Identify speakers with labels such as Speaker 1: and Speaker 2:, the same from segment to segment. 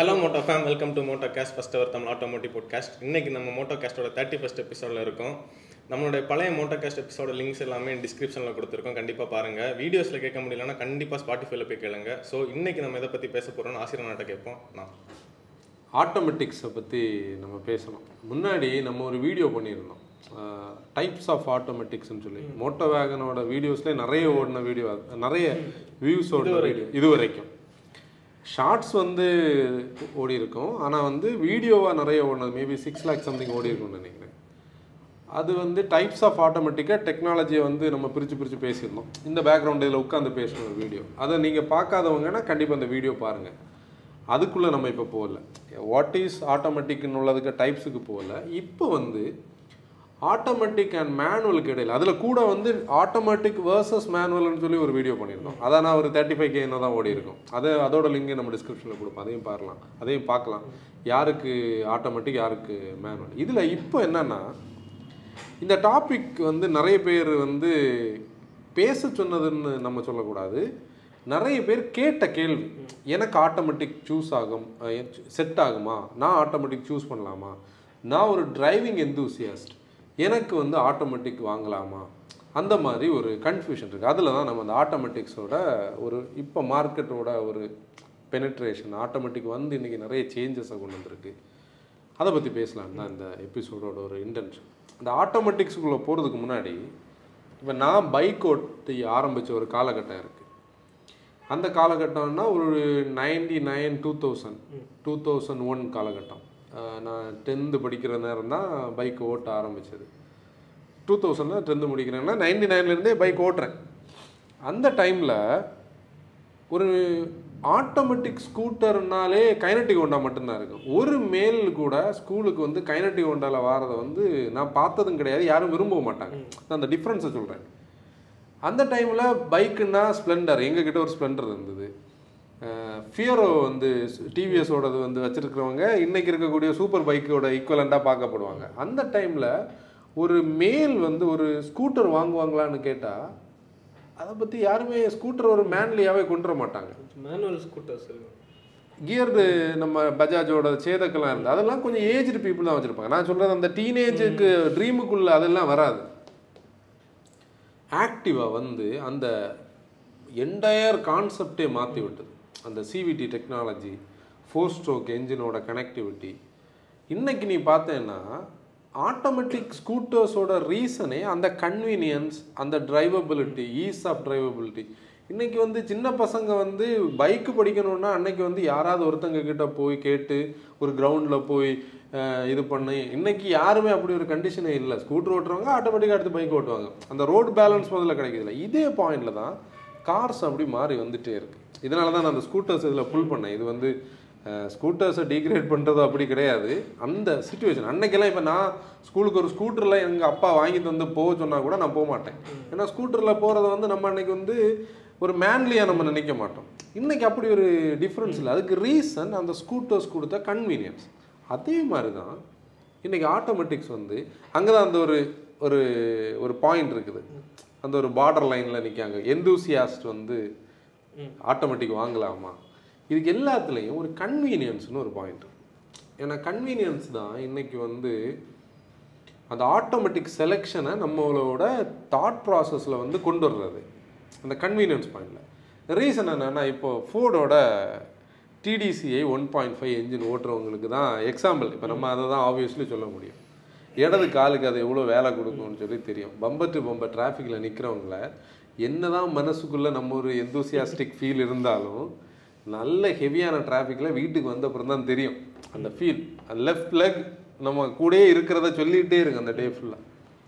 Speaker 1: Hello moto fam welcome to moto cast first ever Tamil automotive podcast இன்னைக்கு நம்ம Moto கேஸ்டோட thirty first எபிசோடில் இருக்கோம் நம்மளுடைய பழைய மோட்டோ கேஸ்ட் எபிசோட லிங்க்ஸ் எல்லாமே டிஸ்கிரிப்ஷனில் கொடுத்துருக்கோம் கண்டிப்பாக பாருங்கள் வீடியோஸில் கேட்க முடியலன்னா கண்டிப்பாக ஸ்பாட்டிஃபைல போய் கேளுங்க ஸோ இன்னைக்கு நம்ம எதை பற்றி பேச போகிறோம்னு ஆசிரியர்கிட்ட கேட்போம் நான்
Speaker 2: ஆட்டோமெட்டிக்ஸை பற்றி நம்ம பேசணும் முன்னாடி நம்ம ஒரு வீடியோ பண்ணியிருந்தோம் டைப்ஸ் ஆஃப் ஆட்டோமெட்டிக்ஸ்னு சொல்லி மோட்டோ வேகனோட வீடியோஸ்லேயே நிறைய ஓடின வீடியோ நிறைய வியூஸ் ஓடின வீடியோ இது வரைக்கும் ஷார்ட்ஸ் வந்து ஓடி இருக்கும் ஆனால் வந்து வீடியோவாக நிறைய ஓடினது மேபி சிக்ஸ் லேக் சம்திங் ஓடி இருக்கும்னு நினைக்கிறேன் அது வந்து டைப்ஸ் ஆஃப் ஆட்டோமேட்டிக்காக டெக்னாலஜியை வந்து நம்ம பிரித்து பிரித்து பேசியிருந்தோம் இந்த பேக்ரவுண்ட் இதில் உட்காந்து பேசணும் ஒரு வீடியோ அதை நீங்கள் பார்க்காதவங்கன்னா கண்டிப்பாக அந்த வீடியோ பாருங்கள் அதுக்குள்ளே நம்ம இப்போ போகல வாட் இஸ் ஆட்டோமேட்டிக்னு உள்ளதுக்கு டைப்ஸுக்கு போகல இப்போ வந்து ஆட்டோமேட்டிக் அண்ட் மேனுவலுக்கு இடையில் அதில் கூட வந்து ஆட்டோமேட்டிக் வேர்சஸ் மேனுவல்னு சொல்லி ஒரு வீடியோ பண்ணியிருந்தோம் அதான் நான் ஒரு தேர்ட்டி ஃபைவ் கே தான் ஓடி இருக்கும் அது அதோட லிங்க் நம்ம டிஸ்கிரிப்ஷனில் கொடுப்போம் அதையும் பார்க்கலாம் அதையும் பார்க்கலாம் யாருக்கு ஆட்டோமேட்டிக் யாருக்கு மேனுவல் இதில் இப்போ என்னன்னா இந்த டாபிக் வந்து நிறைய பேர் வந்து பேச சொன்னதுன்னு நம்ம சொல்லக்கூடாது நிறைய பேர் கேட்ட கேள்வி எனக்கு ஆட்டோமேட்டிக் சூஸ் ஆகும் செட் ஆகுமா நான் ஆட்டோமேட்டிக் சூஸ் பண்ணலாமா நான் ஒரு டிரைவிங் எந்தூசியாஸ்ட் எனக்கு வந்து ஆட்டோமேட்டிக் வாங்கலாமா அந்த மாதிரி ஒரு கன்ஃபியூஷன் இருக்குது அதில் தான் நம்ம அந்த ஆட்டோமேட்டிக்ஸோட ஒரு இப்போ மார்க்கெட்டோட ஒரு பெனட்ரேஷன் ஆட்டோமேட்டிக் வந்து இன்றைக்கி நிறைய சேஞ்சஸை கொண்டு வந்திருக்கு அதை பற்றி பேசலாம் தான் இந்த எபிசோடோட ஒரு இன்டென்ஷன் இந்த ஆட்டோமேட்டிக்ஸுக்குள்ளே போகிறதுக்கு முன்னாடி இப்போ நான் பைக் ஓட்டி ஆரம்பித்த ஒரு காலகட்டம் இருக்குது அந்த காலகட்டம்னா ஒரு ninety nine two thousand two thousand one காலகட்டம் அஹ் நான் டென்த்து படிக்கிற நேரம் தான் பைக் ஓட்ட ஆரம்பித்தது டூ தௌசண்டில் டென்த்து முடிக்கிறேன்னா நைன்டி நைன்லேருந்தே பைக் ஓட்டுறேன் அந்த டைமில் ஒரு ஆட்டோமேட்டிக் ஸ்கூட்டர்னாலே கைனட்டிக் ஹோண்டா மட்டும்தான் இருக்கும் ஒரு மேல் கூட ஸ்கூலுக்கு வந்து கைனட்டிக் ஹோண்டாவில் வாரதை வந்து நான் பார்த்ததும் கிடையாது யாரும் விரும்ப மாட்டாங்க நான் அந்த டிஃப்ரென்ஸை சொல்கிறேன் அந்த டைமில் பைக்குன்னா ஸ்ப்ளெண்டர் எங்ககிட்ட ஒரு ஸ்ப்ளெண்டர் இருந்தது ஃபியரோ வந்து டிவிஎஸோடது வந்து வச்சுருக்கிறவங்க இன்றைக்கி இருக்கக்கூடிய சூப்பர் பைக்கோட ஈக்குவலண்ட்டாக பார்க்கப்படுவாங்க அந்த டைமில் ஒரு மேல் வந்து ஒரு ஸ்கூட்டர் வாங்குவாங்களான்னு கேட்டால் அதை பற்றி யாருமே ஸ்கூட்டர் ஒரு மேன்லியாகவே கொண்டு வர மாட்டாங்க
Speaker 3: மேனுவல் ஸ்கூட்டர்ஸ் இருக்கு
Speaker 2: கியர்டு நம்ம பஜாஜோட சேதக்கெல்லாம் இருந்து அதெல்லாம் கொஞ்சம் ஏஜ்டு பீப்புள் தான் வச்சுருப்பாங்க நான் சொல்கிறது அந்த டீனேஜுக்கு ட்ரீமுக்குள்ளே அதெல்லாம் வராது ஆக்டிவா வந்து அந்த என்டையர் கான்செப்டே மாற்றி விட்டது அந்த சிவிடி டெக்னாலஜி ஃபோர் ஸ்ட்ரோக் என்ஜினோட கனெக்டிவிட்டி இன்னைக்கு நீ பார்த்தேன்னா ஆட்டோமேட்டிக் ஸ்கூட்டர்ஸோட ரீசனே அந்த கன்வீனியன்ஸ் அந்த டிரைவபிலிட்டி ஈஸ் ஆஃப் டிரைவபிலிட்டி இன்னைக்கு வந்து சின்ன பசங்க வந்து பைக்கு படிக்கணும்னா அன்னைக்கு வந்து யாராவது ஒருத்தங்க கிட்ட போய் கேட்டு ஒரு கிரவுண்டில் போய் அஹ், இது பண்ணி இன்னைக்கு யாருமே அப்படி ஒரு கண்டிஷனே இல்லை ஸ்கூட்டர் ஓட்டுறவங்க ஆட்டோமேட்டிக்காக எடுத்து பைக் ஓட்டுவாங்க அந்த ரோடு பேலன்ஸ் முதல்ல கிடைக்குதுல்ல இதே பாயிண்ட்ல தான் கார்ஸ் அப்படி மாறி வந்துட்டே இருக்கு இதனால தான் நான் அந்த ஸ்கூட்டர்ஸ் இதில் புல் பண்ணேன் இது வந்து ஸ்கூட்டர்ஸை டீக்ரேட் பண்ணுறது அப்படி கிடையாது அந்த சுச்சுவேஷன் அன்னைக்கெல்லாம் இப்போ நான் ஸ்கூலுக்கு ஒரு ஸ்கூட்டரில் எங்கள் அப்பா வாங்கிட்டு வந்து போக சொன்னால் கூட நான் போக மாட்டேன் ஏன்னா ஸ்கூட்டரில் போகிறத வந்து நம்ம அன்னைக்கு வந்து ஒரு மேன்லியாக நம்ம நினைக்க மாட்டோம் இன்னைக்கு அப்படி ஒரு டிஃப்ரென்ஸ் இல்லை அதுக்கு ரீசன் அந்த ஸ்கூட்டர்ஸ் கொடுத்த கன்வீனியன்ஸ் அதே மாதிரி தான் இன்னைக்கு ஆட்டோமேட்டிக்ஸ் வந்து அங்கே தான் அந்த ஒரு ஒரு ஒரு பாயிண்ட் இருக்குது அந்த ஒரு பார்டர் லைனில் நிற்காங்க எந்தூசியாஸ்ட் வந்து ஆட்டோமேட்டிக் வாங்கலாமா இதுக்கு எல்லாத்துலேயும் ஒரு கன்வீனியன்ஸ்னு ஒரு பாயிண்ட் ஏன்னா கன்வீனியன்ஸ் தான் இன்னைக்கு வந்து அந்த ஆட்டோமேட்டிக் செலெக்ஷனை நம்மளோட தாட் ப்ராசஸில் வந்து கொண்டு வர்றது அந்த கன்வீனியன்ஸ் பாயிண்டில் ரீசன் என்னன்னா இப்போ ஃபோர்டோட TDCi one point five engine ஓட்டுறவங்களுக்கு தான் எக்ஸாம்பிள் இப்போ நம்ம அதை தான் ஆப்வியஸ்லி சொல்ல முடியும் இடது காலுக்கு அது எவ்வளோ வேலை கொடுக்கும்னு சொல்லி தெரியும் பம்பர் டு பம்பர் டிராஃபிக்கில் நிற்கிறவங்கள என்னதான் மனசுக்குள்ளே நம்ம ஒரு எந்தூசியாஸ்டிக் ஃபீல் இருந்தாலும் நல்ல ஹெவியான டிராஃபிக்கில் வீட்டுக்கு வந்த அப்புறம் தான் தெரியும் அந்த ஃபீல் லெஃப்ட் லெக் நம்ம கூடயே இருக்கிறத சொல்லிகிட்டே இருக்கு அந்த டே ஃபுல்லாக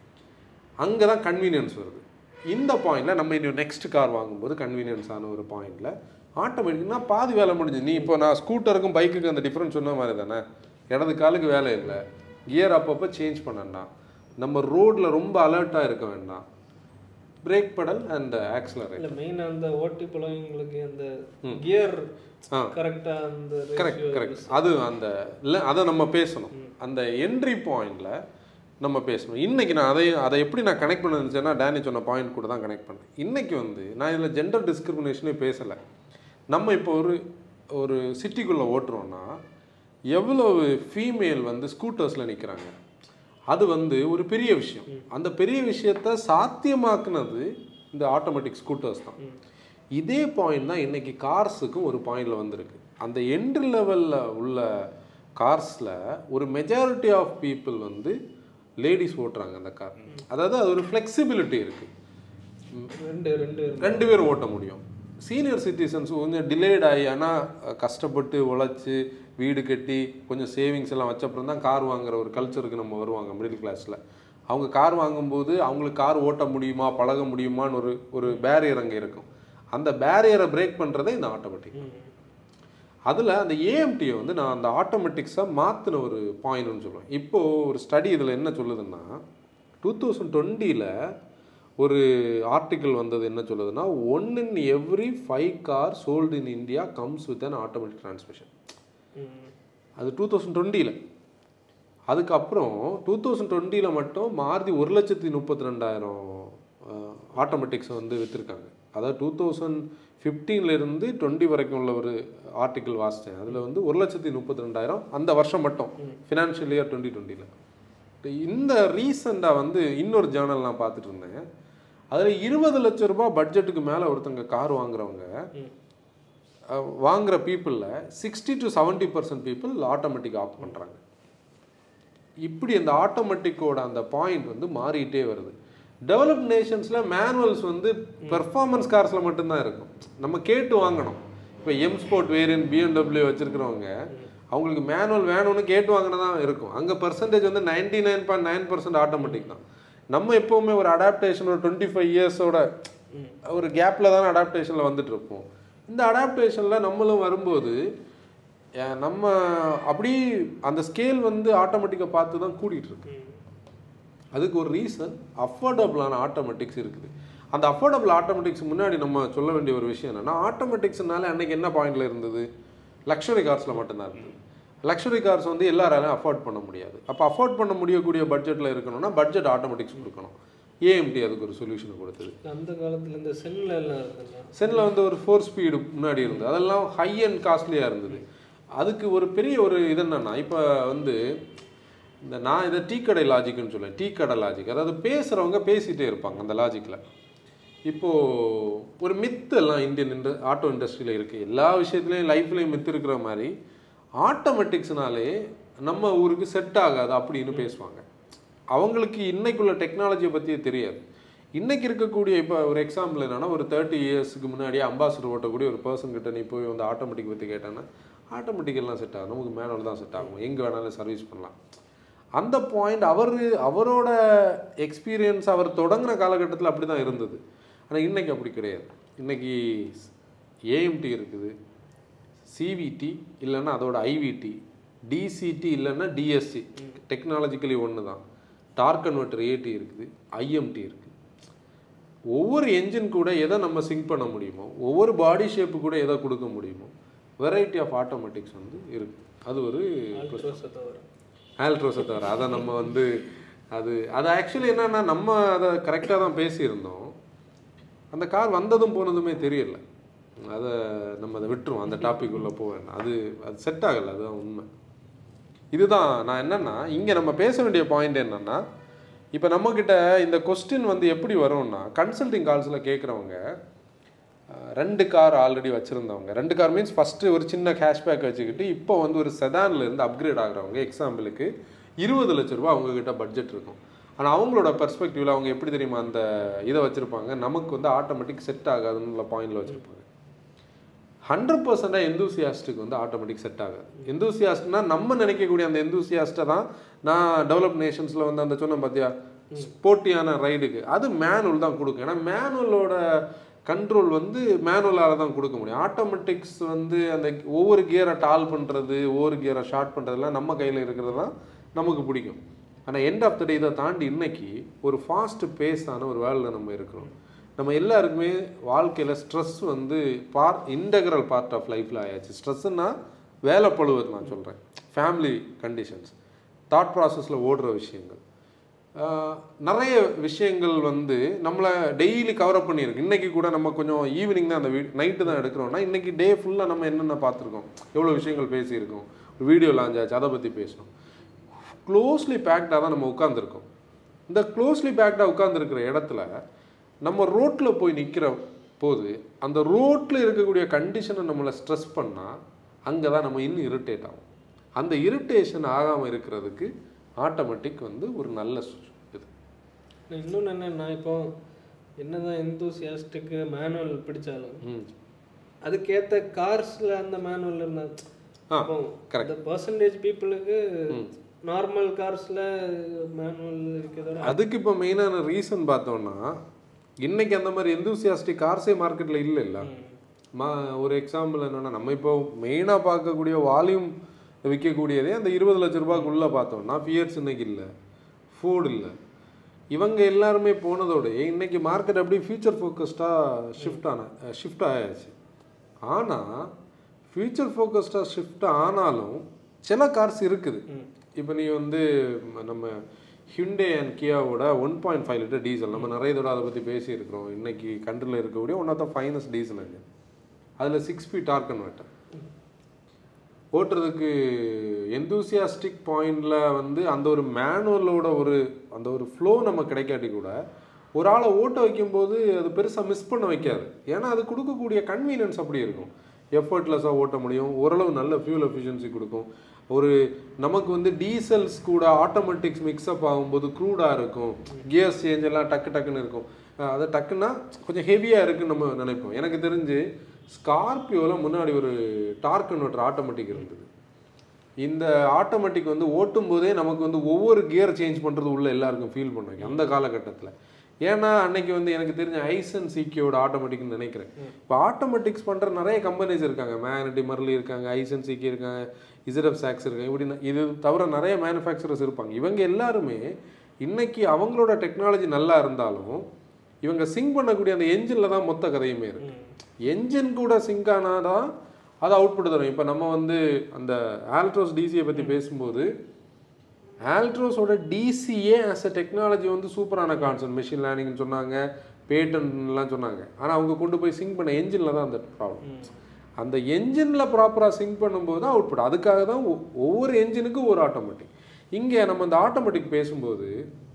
Speaker 2: அங்கே தான் கன்வீனியன்ஸ் வருது இந்த பாயிண்டில் நம்ம இன்னும் நெக்ஸ்ட் கார் வாங்கும்போது கன்வீனியன்ஸான ஒரு பாயிண்டில் ஆட்டோமேட்டிக்னா பாதி வேலை முடிஞ்சு நீ இப்போ நான் ஸ்கூட்டருக்கும் பைக்குக்கும் அந்த டிஃப்ரென்ஸ் சொன்ன மாதிரி தானே இடது காலுக்கு வேலை இல்லை கியர் அப்பப்போ சேஞ்ச் பண்ணண்டா நம்ம ரோட்டில் ரொம்ப அலர்ட்டாக இருக்க வேண்டாம் பிரேக் பெடல் அண்ட் ஆக்சிலரேட்
Speaker 3: இல்ல மெயினா அந்த ஓட்டி பழவங்களுக்கு அந்த கியர்
Speaker 2: ஆ
Speaker 3: கரெக்டா அந்த
Speaker 2: கரெக்ட் கரெக்ட் அது அந்த இல்லை அதை நம்ம பேசணும் அந்த என்ட்ரி பாயிண்ட்ல நம்ம பேசணும் இன்னைக்கு நான் அதை அதை எப்படி நான் கனெக்ட் பண்ண நினச்சேன்னா டேனி சொன்ன பாயிண்ட் கூட தான் கனெக்ட் பண்ணேன் இன்னைக்கு வந்து நான் இதில் ஜெண்டர் டிஸ்கிரிமினேஷனே பேசலை நம்ம இப்போ ஒரு ஒரு சிட்டிக்குள்ளே ஓட்டுறோன்னா எவ்வளவு ஃபீமேல் வந்து ஸ்கூட்டர்ஸில் நிற்கிறாங்க அது வந்து ஒரு பெரிய விஷயம் அந்த பெரிய விஷயத்த சாத்தியமாக்குனது இந்த ஆட்டோமேட்டிக் ஸ்கூட்டர்ஸ் தான் இதே பாயிண்ட் தான் இன்னைக்கு கார்ஸுக்கும் ஒரு பாயிண்டில் வந்திருக்கு அந்த என்ட்ரி லெவலில் உள்ள கார்ஸில் ஒரு மெஜாரிட்டி ஆஃப் பீப்புள் வந்து லேடிஸ் ஓட்டுறாங்க அந்த கார் அதாவது அது ஒரு ஃப்ளெக்சிபிலிட்டி இருக்குது
Speaker 3: ரெண்டு ரெண்டு
Speaker 2: ரெண்டு பேரும் ஓட்ட முடியும் சீனியர் சிட்டிசன்ஸ் கொஞ்சம் டிலேட் ஆகி ஆனால் கஷ்டப்பட்டு உழைச்சி வீடு கட்டி கொஞ்சம் சேவிங்ஸ் எல்லாம் வச்சப்புறம் தான் கார் வாங்குற ஒரு கல்ச்சருக்கு நம்ம வருவாங்க மிடில் கிளாஸில் அவங்க கார் வாங்கும்போது அவங்களுக்கு கார் ஓட்ட முடியுமா பழக முடியுமான்னு ஒரு ஒரு பேரியர் அங்கே இருக்கும் அந்த பேரியரை பிரேக் பண்ணுறதே இந்த ஆட்டோமேட்டிக் அதில் அந்த ஏஎம்டியை வந்து நான் அந்த ஆட்டோமேட்டிக்ஸாக மாற்றின ஒரு பாயிண்ட்னு சொல்லுவேன் இப்போது ஒரு ஸ்டடி இதில் என்ன சொல்லுதுன்னா டூ தௌசண்ட் டுவெண்ட்டியில் ஒரு ஆர்டிக்கிள் வந்தது என்ன சொல்லுதுன்னா one in every five car sold in India comes with an automatic transmission அது டூ தௌசண்ட் டுவெண்ட்டியில் அதுக்கப்புறம் டூ தௌசண்ட் டுவெண்ட்டியில் மட்டும் மாருதி ஒரு லட்சத்தி முப்பத்தி ரெண்டாயிரம் ஆட்டோமேட்டிக்ஸை வந்து விற்றுருக்காங்க அதாவது டூ தௌசண்ட் ஃபிஃப்டீன்லேருந்து டுவெண்ட்டி வரைக்கும் உள்ள ஒரு ஆர்டிக்கிள் வாசித்தேன் அதில் வந்து ஒரு லட்சத்தி முப்பத்தி ரெண்டாயிரம் அந்த வருஷம் மட்டும் ஃபினான்ஷியல் இயர் டுவெண்ட்டி டுவெண்ட்டியில் இந்த ரீசெண்டாக வந்து இன்னொரு ஜேர்னல் நான் பார்த்துட்டு இருந்தேன் அதில் இருபது லட்ச ரூபாய் பட்ஜெட்டுக்கு மேலே ஒருத்தங்க கார் வாங்குறவங்க அஹ், வாங்குற பீப்புளில் sixty to seventy percent people automatic opt பண்ணுறாங்க இப்படி அந்த ஆட்டோமேட்டிக்கோட அந்த பாயிண்ட் வந்து மாறிட்டே வருது டெவலப் நேஷன்ஸில் மேனுவல்ஸ் வந்து பெர்ஃபார்மன்ஸ் கார்ஸில் மட்டும்தான் இருக்கும் நம்ம கேட்டு வாங்கணும் இப்போ எம் ஸ்போர்ட் வேரியன்ட் பிஎன்டபிள்யூ வச்சுருக்கிறவங்க அவங்களுக்கு மேனுவல் வேணும்னு கேட்டு வாங்கினா தான் இருக்கும் அங்கே பர்சன்டேஜ் வந்து ninety nine point nine percent automatic தான் நம்ம எப்போவுமே ஒரு அடாப்டேஷன் ஒரு டுவெண்ட்டி ஃபைவ் இயர்ஸோட ஒரு கேப்பில் தான் அடாப்டேஷனில் வந்துட்டு இருப்போம் இந்த அடாப்டேஷனில் நம்மளும் வரும்போது அஹ், நம்ம அப்படி அந்த ஸ்கேல் வந்து ஆட்டோமேட்டிக்கை பார்த்து தான் கூடிட்டு இருக்கு அதுக்கு ஒரு ரீசன் அஃபோர்டபுளான ஆட்டோமேட்டிக்ஸ் இருக்குது அந்த அஃபோர்டபுள் ஆட்டோமேட்டிக்ஸ் முன்னாடி நம்ம சொல்ல வேண்டிய ஒரு விஷயம் என்னன்னா ஆட்டோமேட்டிக்ஸ்னால அன்னைக்கு என்ன பாயிண்ட்ல இருந்தது லக்ஸுரி கார்ஸில் மட்டும்தான் இருந்தது லக்ஸுரி கார்ஸ் வந்து எல்லாராலையும் அஃபோர்ட் பண்ண முடியாது அப்போ அஃபோர்ட் பண்ண முடியக்கூடிய பட்ஜெட்டில் இருக்கணும்னா பட்ஜெட் ஆட்டோமேட்டிக்ஸ் கொடுக்கணும் ஏஎம்டி அதுக்கு ஒரு சொல்யூஷன் கொடுத்தது
Speaker 3: அந்த காலத்துல இந்த செல்ல எல்லாம் இருக்குல்ல
Speaker 2: சென்னில் வந்து ஒரு ஃபோர் ஸ்பீடு முன்னாடி இருந்தது அதெல்லாம் ஹை அண்ட் காஸ்ட்லியாக இருந்தது அதுக்கு ஒரு பெரிய ஒரு இது என்னன்னா இப்போ வந்து இந்த நான் இதை டீ கடை லாஜிக்னு சொல்லுவேன் டீ கடை லாஜிக் அதாவது பேசுகிறவங்க பேசிகிட்டே இருப்பாங்க அந்த லாஜிக்கில் இப்போது ஒரு மித்து எல்லாம் இந்தியன் இண்ட ஆட்டோ இண்டஸ்ட்ரியில் இருக்குது எல்லா விஷயத்துலையும் லைஃப்லேயும் மித்து இருக்கிற மாதிரி ஆட்டோமேட்டிக்ஸ்னாலே நம்ம ஊருக்கு செட் ஆகாது அப்படின்னு பேசுவாங்க அவங்களுக்கு இன்னைக்குள்ள டெக்னாலஜியை பற்றியே தெரியாது இன்னைக்கு இருக்கக்கூடிய இப்போ ஒரு எக்ஸாம்பிள் என்னன்னா ஒரு தேர்ட்டி இயர்ஸ்க்கு முன்னாடி அம்பாசிடர் ஓட்டக்கூடிய ஒரு பர்சன் கிட்ட நீ போய் வந்து ஆட்டோமேட்டிக் பற்றி கேட்டான்னா ஆட்டோமேட்டிக் எல்லாம் செட் ஆகும் நமக்கு மேனுவல் தான் செட் ஆகும் எங்கே வேணாலும் சர்வீஸ் பண்ணலாம் அந்த பாயிண்ட் அவர் அவரோட எக்ஸ்பீரியன்ஸ் அவர் தொடங்குன காலகட்டத்தில் அப்படி தான் இருந்தது ஆனால் இன்னைக்கு அப்படி கிடையாது இன்னைக்கு ஏஎம்டி இருக்குது சிவிடி இல்லைன்னா அதோட ஐவிடி டிசிடி இல்லைன்னா டிஎஸ்சி டெக்னாலஜிக்கலி ஒன்று தான் டார்க் கன்வெர்டர் ஏடி இருக்குது ஐஎம்டி இருக்குது ஒவ்வொரு என்ஜின் கூட எதை நம்ம சிங்க் பண்ண முடியுமோ ஒவ்வொரு பாடி ஷேப்பு கூட எதை கொடுக்க முடியுமோ வெரைட்டி ஆஃப் ஆட்டோமேட்டிக்ஸ் வந்து இருக்குது அது ஒரு
Speaker 3: ஆல்ட்ரோஸை தவிர
Speaker 2: ஆல்ட்ரோஸை தவிர அதை நம்ம வந்து அது அது ஆக்சுவலி என்னன்னா நம்ம அதை கரெக்டாக தான் பேசியிருந்தோம் அந்த கார் வந்ததும் போனதுமே தெரியல அதை நம்ம அதை விட்டுருவோம் அந்த டாபிக் உள்ள போக வேண்டாம் அது அது செட் ஆகலை அதுதான் உண்மை இதுதான் நான் என்னன்னா இங்கே நம்ம பேச வேண்டிய பாயிண்ட் என்னன்னா இப்போ நம்மக்கிட்ட இந்த கொஸ்டின் வந்து எப்படி வரும்னா கன்சல்டிங் கால்ஸில் கேட்குறவங்க ரெண்டு கார் ஆல்ரெடி வச்சுருந்தவங்க ரெண்டு கார் மீன்ஸ் ஃபஸ்ட்டு ஒரு சின்ன கேஷ்பேக் வச்சுக்கிட்டு இப்போ வந்து ஒரு செதான்ல இருந்து அப்கிரேட் ஆகுறவங்க எக்ஸாம்பிளுக்கு இருபது லட்ச ரூபா அவங்கக்கிட்ட பட்ஜெட் இருக்கும் ஆனால் அவங்களோட பெர்ஸ்பெக்டிவில் அவங்க எப்படி தெரியுமா அந்த இதை வச்சுருப்பாங்க நமக்கு வந்து ஆட்டோமேட்டிக் செட் ஆகாதுன்னு பாயிண்டில் வச்சுருப்பாங்க ஹண்ட்ரட் பர்சண்டாக எந்தூசியாஸ்ட்டுக்கு வந்து ஆட்டோமேட்டிக் செட் ஆகாது எந்தூசியாஸ்ட்னா நம்ம நினைக்கக்கூடிய அந்த எந்தூசியாஸ்ட்டை தான் நான் டெவலப் நேஷன்ஸில் வந்து அந்த சொன்ன பார்த்தியா ஸ்போர்ட்டியான ரைடுக்கு அது மேனுவல் தான் கொடுக்கும் ஏன்னா மேனுவலோட கண்ட்ரோல் வந்து மேனுவலால் தான் கொடுக்க முடியும் ஆட்டோமேட்டிக்ஸ் வந்து அந்த ஒவ்வொரு கியரை டால் பண்ணுறது ஒவ்வொரு கியரை ஷார்ட் பண்ணுறதுலாம் நம்ம கையில் இருக்கிறது தான் நமக்கு பிடிக்கும் ஆனால் எண்ட் ஆஃப் த டே இதை தாண்டி இன்னைக்கு ஒரு ஃபாஸ்ட் பேஸான ஒரு வேர்ல்டில் நம்ம இருக்கிறோம் நம்ம எல்லாருக்குமே வாழ்க்கையில் ஸ்ட்ரெஸ் வந்து பார் இன்டெக்ரல் பார்ட் ஆஃப் லைஃப்பில் ஆயாச்சு ஸ்ட்ரெஸ்ஸுன்னா வேலை பழுவது நான் சொல்கிறேன் ஃபேமிலி கண்டிஷன்ஸ் தாட் ப்ராசஸில் ஓடுற விஷயங்கள் ஆஹ், நிறைய விஷயங்கள் வந்து நம்மளை டெய்லி கவர் அப் பண்ணியிருக்கு இன்னைக்கு கூட நம்ம கொஞ்சம் ஈவினிங் தான் அந்த வீ நைட்டு தான் எடுக்கிறோம்னா இன்னைக்கு டே ஃபுல்லாக நம்ம என்னென்ன பார்த்துருக்கோம் எவ்வளோ விஷயங்கள் பேசியிருக்கோம் வீடியோ லான்ச் ஆச்சு அதை பற்றி பேசணும் க்ளோஸ்லி பேக்டாக தான் நம்ம உட்காந்துருக்கோம் இந்த க்ளோஸ்லி பேக்டாக உட்காந்துருக்கிற இடத்துல நம்ம ரோட்டில் போய் நிற்கிற போது அந்த ரோட்டில் இருக்கக்கூடிய கண்டிஷனை நம்மளை ஸ்ட்ரெஸ் பண்ணால் அங்கே தான் நம்ம இன்னும் இரிட்டேட் ஆகும் அந்த இரிட்டேஷன் ஆகாமல் இருக்கிறதுக்கு ஆட்டோமேட்டிக் வந்து ஒரு நல்ல சு- இது
Speaker 3: இன்னொன்று என்னன்னா இப்போ என்னதான் எந்தூசியாஸ்டுக்கு மேனுவல் பிடிச்சாலும்
Speaker 2: ம்
Speaker 3: அதுக்கேற்ற கார்ஸில் அந்த மேனுவல் இருந்தா
Speaker 2: ஆ,
Speaker 3: இப்போ
Speaker 2: correct.
Speaker 3: இந்த பர்சன்டேஜ் பீப்புளுக்கு நார்மல் கார்ஸில் மேனுவல் இருக்கிறதோட
Speaker 2: அதுக்கு இப்போ மெயினான ரீசன் பார்த்தோம்னா இன்னைக்கு அந்த மாதிரி எந்தூசியாஸ்டிக் கார்ஸே மார்க்கெட்டில் இல்லை இல்லை மா ஒரு எக்ஸாம்பிள் என்னன்னா நம்ம இப்போ மெயினாக பார்க்கக்கூடிய வால்யூம் விற்கக்கூடியதே அந்த இருபது லட்ச ரூபாய்க்குள்ளே பார்த்தோம்னா ஃபியர்ஸ் இன்னைக்கு இல்லை ஃபோர்டு இல்லை இவங்க எல்லாருமே போனதோட இன்னைக்கு மார்க்கெட் அப்படியே ஃபியூச்சர் ஃபோக்கஸ்டாக ஷிஃப்ட் ஆன ஷிஃப்ட் ஆயாச்சு ஆனால் ஃபியூச்சர் ஃபோக்கஸ்டாக ஷிஃப்ட் ஆனாலும் சில கார்ஸ் இருக்குது இப்போ நீ வந்து ம- நம்ம ஹிண்டே அண்ட் கியாவோட one point five litre diesel நம்ம நிறைய தடவை அதை பற்றி பேசியிருக்கிறோம் இன்னைக்கு கண்ட்ரியில் இருக்கக்கூடிய one of the finest diesel அது அதில் சிக்ஸ் ஃபீட் டார்க் கன்வெர்ட்டர் ஓட்டுறதுக்கு எந்தூசியாஸ்டிக் பாயிண்டில் வந்து அந்த ஒரு மேனுவலோட ஒரு அந்த ஒரு ஃப்ளோ நம்ம கிடைக்காட்டி கூட ஒரு ஆளை ஓட்ட வைக்கும்போது அது பெருசாக மிஸ் பண்ண வைக்காது ஏன்னா அது கொடுக்கக்கூடிய கன்வீனியன்ஸ் அப்படி இருக்கும் எஃபர்ட்லெஸ்ஸாக ஓட்ட முடியும் ஓரளவு நல்ல ஃபியூல் எஃபிஷியன்சி கொடுக்கும் ஒரு நமக்கு வந்து டீசல்ஸ் கூட ஆட்டோமேட்டிக்ஸ் மிக்ஸ்அப் ஆகும்போது க்ரூடாக இருக்கும் கியர்ஸ் சேஞ்ச் எல்லாம் டக்கு டக்குன்னு இருக்கும் அஹ் அது டக்குன்னா கொஞ்சம் ஹெவியாக இருக்குன்னு நம்ம நினைப்போம் எனக்கு தெரிஞ்சு ஸ்கார்பியோவில் முன்னாடி ஒரு டார்க் கன்வெர்ட்டர் ஆட்டோமேட்டிக் இருந்தது இந்த ஆட்டோமேட்டிக் வந்து ஓட்டும் போதே நமக்கு வந்து ஒவ்வொரு கியர் சேஞ்ச் பண்ணுறது உள்ள எல்லாருக்கும் ஃபீல் பண்ணுவாங்க அந்த காலகட்டத்தில் ஏன்னா அன்னைக்கு வந்து எனக்கு தெரிஞ்ச ஐசன் சிக்கியோட ஆட்டோமேட்டிக்னு நினைக்கிறேன் இப்போ ஆட்டோமேட்டிக்ஸ் பண்ணுற நிறைய கம்பெனிஸ் இருக்காங்க மேக்னட்டி மர்லி இருக்காங்க ஐசன் சிக்கி இருக்காங்க இசரப் சாக்ஸ் இருக்காங்க இப்படி ந- இது தவிர நிறைய மேனுஃபேக்சரர்ஸ் இருப்பாங்க இவங்க எல்லாருமே இன்னைக்கு அவங்களோட டெக்னாலஜி நல்லா இருந்தாலும் இவங்க சிங்க் பண்ணக்கூடிய அந்த என்ஜினில் தான் மொத்த கதையுமே இருக்கு என்ஜின் கூட சிங்க் ஆனாதான் அது அவுட்புட் தரும் இப்போ நம்ம வந்து அந்த ஆல்ட்ரோஸ் டிசியை பற்றி பேசும்போது ஆல்ட்ரோஸோட டிசிஏ ஆஸ் அ டெக்னாலஜி வந்து சூப்பரான கான்செப்ட் மெஷின் லேர்னிங்னு சொன்னாங்க பேட்டன்ட்லாம் சொன்னாங்க ஆனால் அவங்க கொண்டு போய் சிங்க் பண்ண என்ஜினில் தான் அந்த ப்ராப்ளம் அந்த என்ஜினில் ப்ராப்பராக சிங்க் பண்ணும்போது தான் அவுட்புட் அதுக்காக தான் ஒ- ஒவ்வொரு என்ஜினுக்கும் ஒரு ஆட்டோமேட்டிக் இங்கே நம்ம அந்த ஆட்டோமேட்டிக் பேசும்போது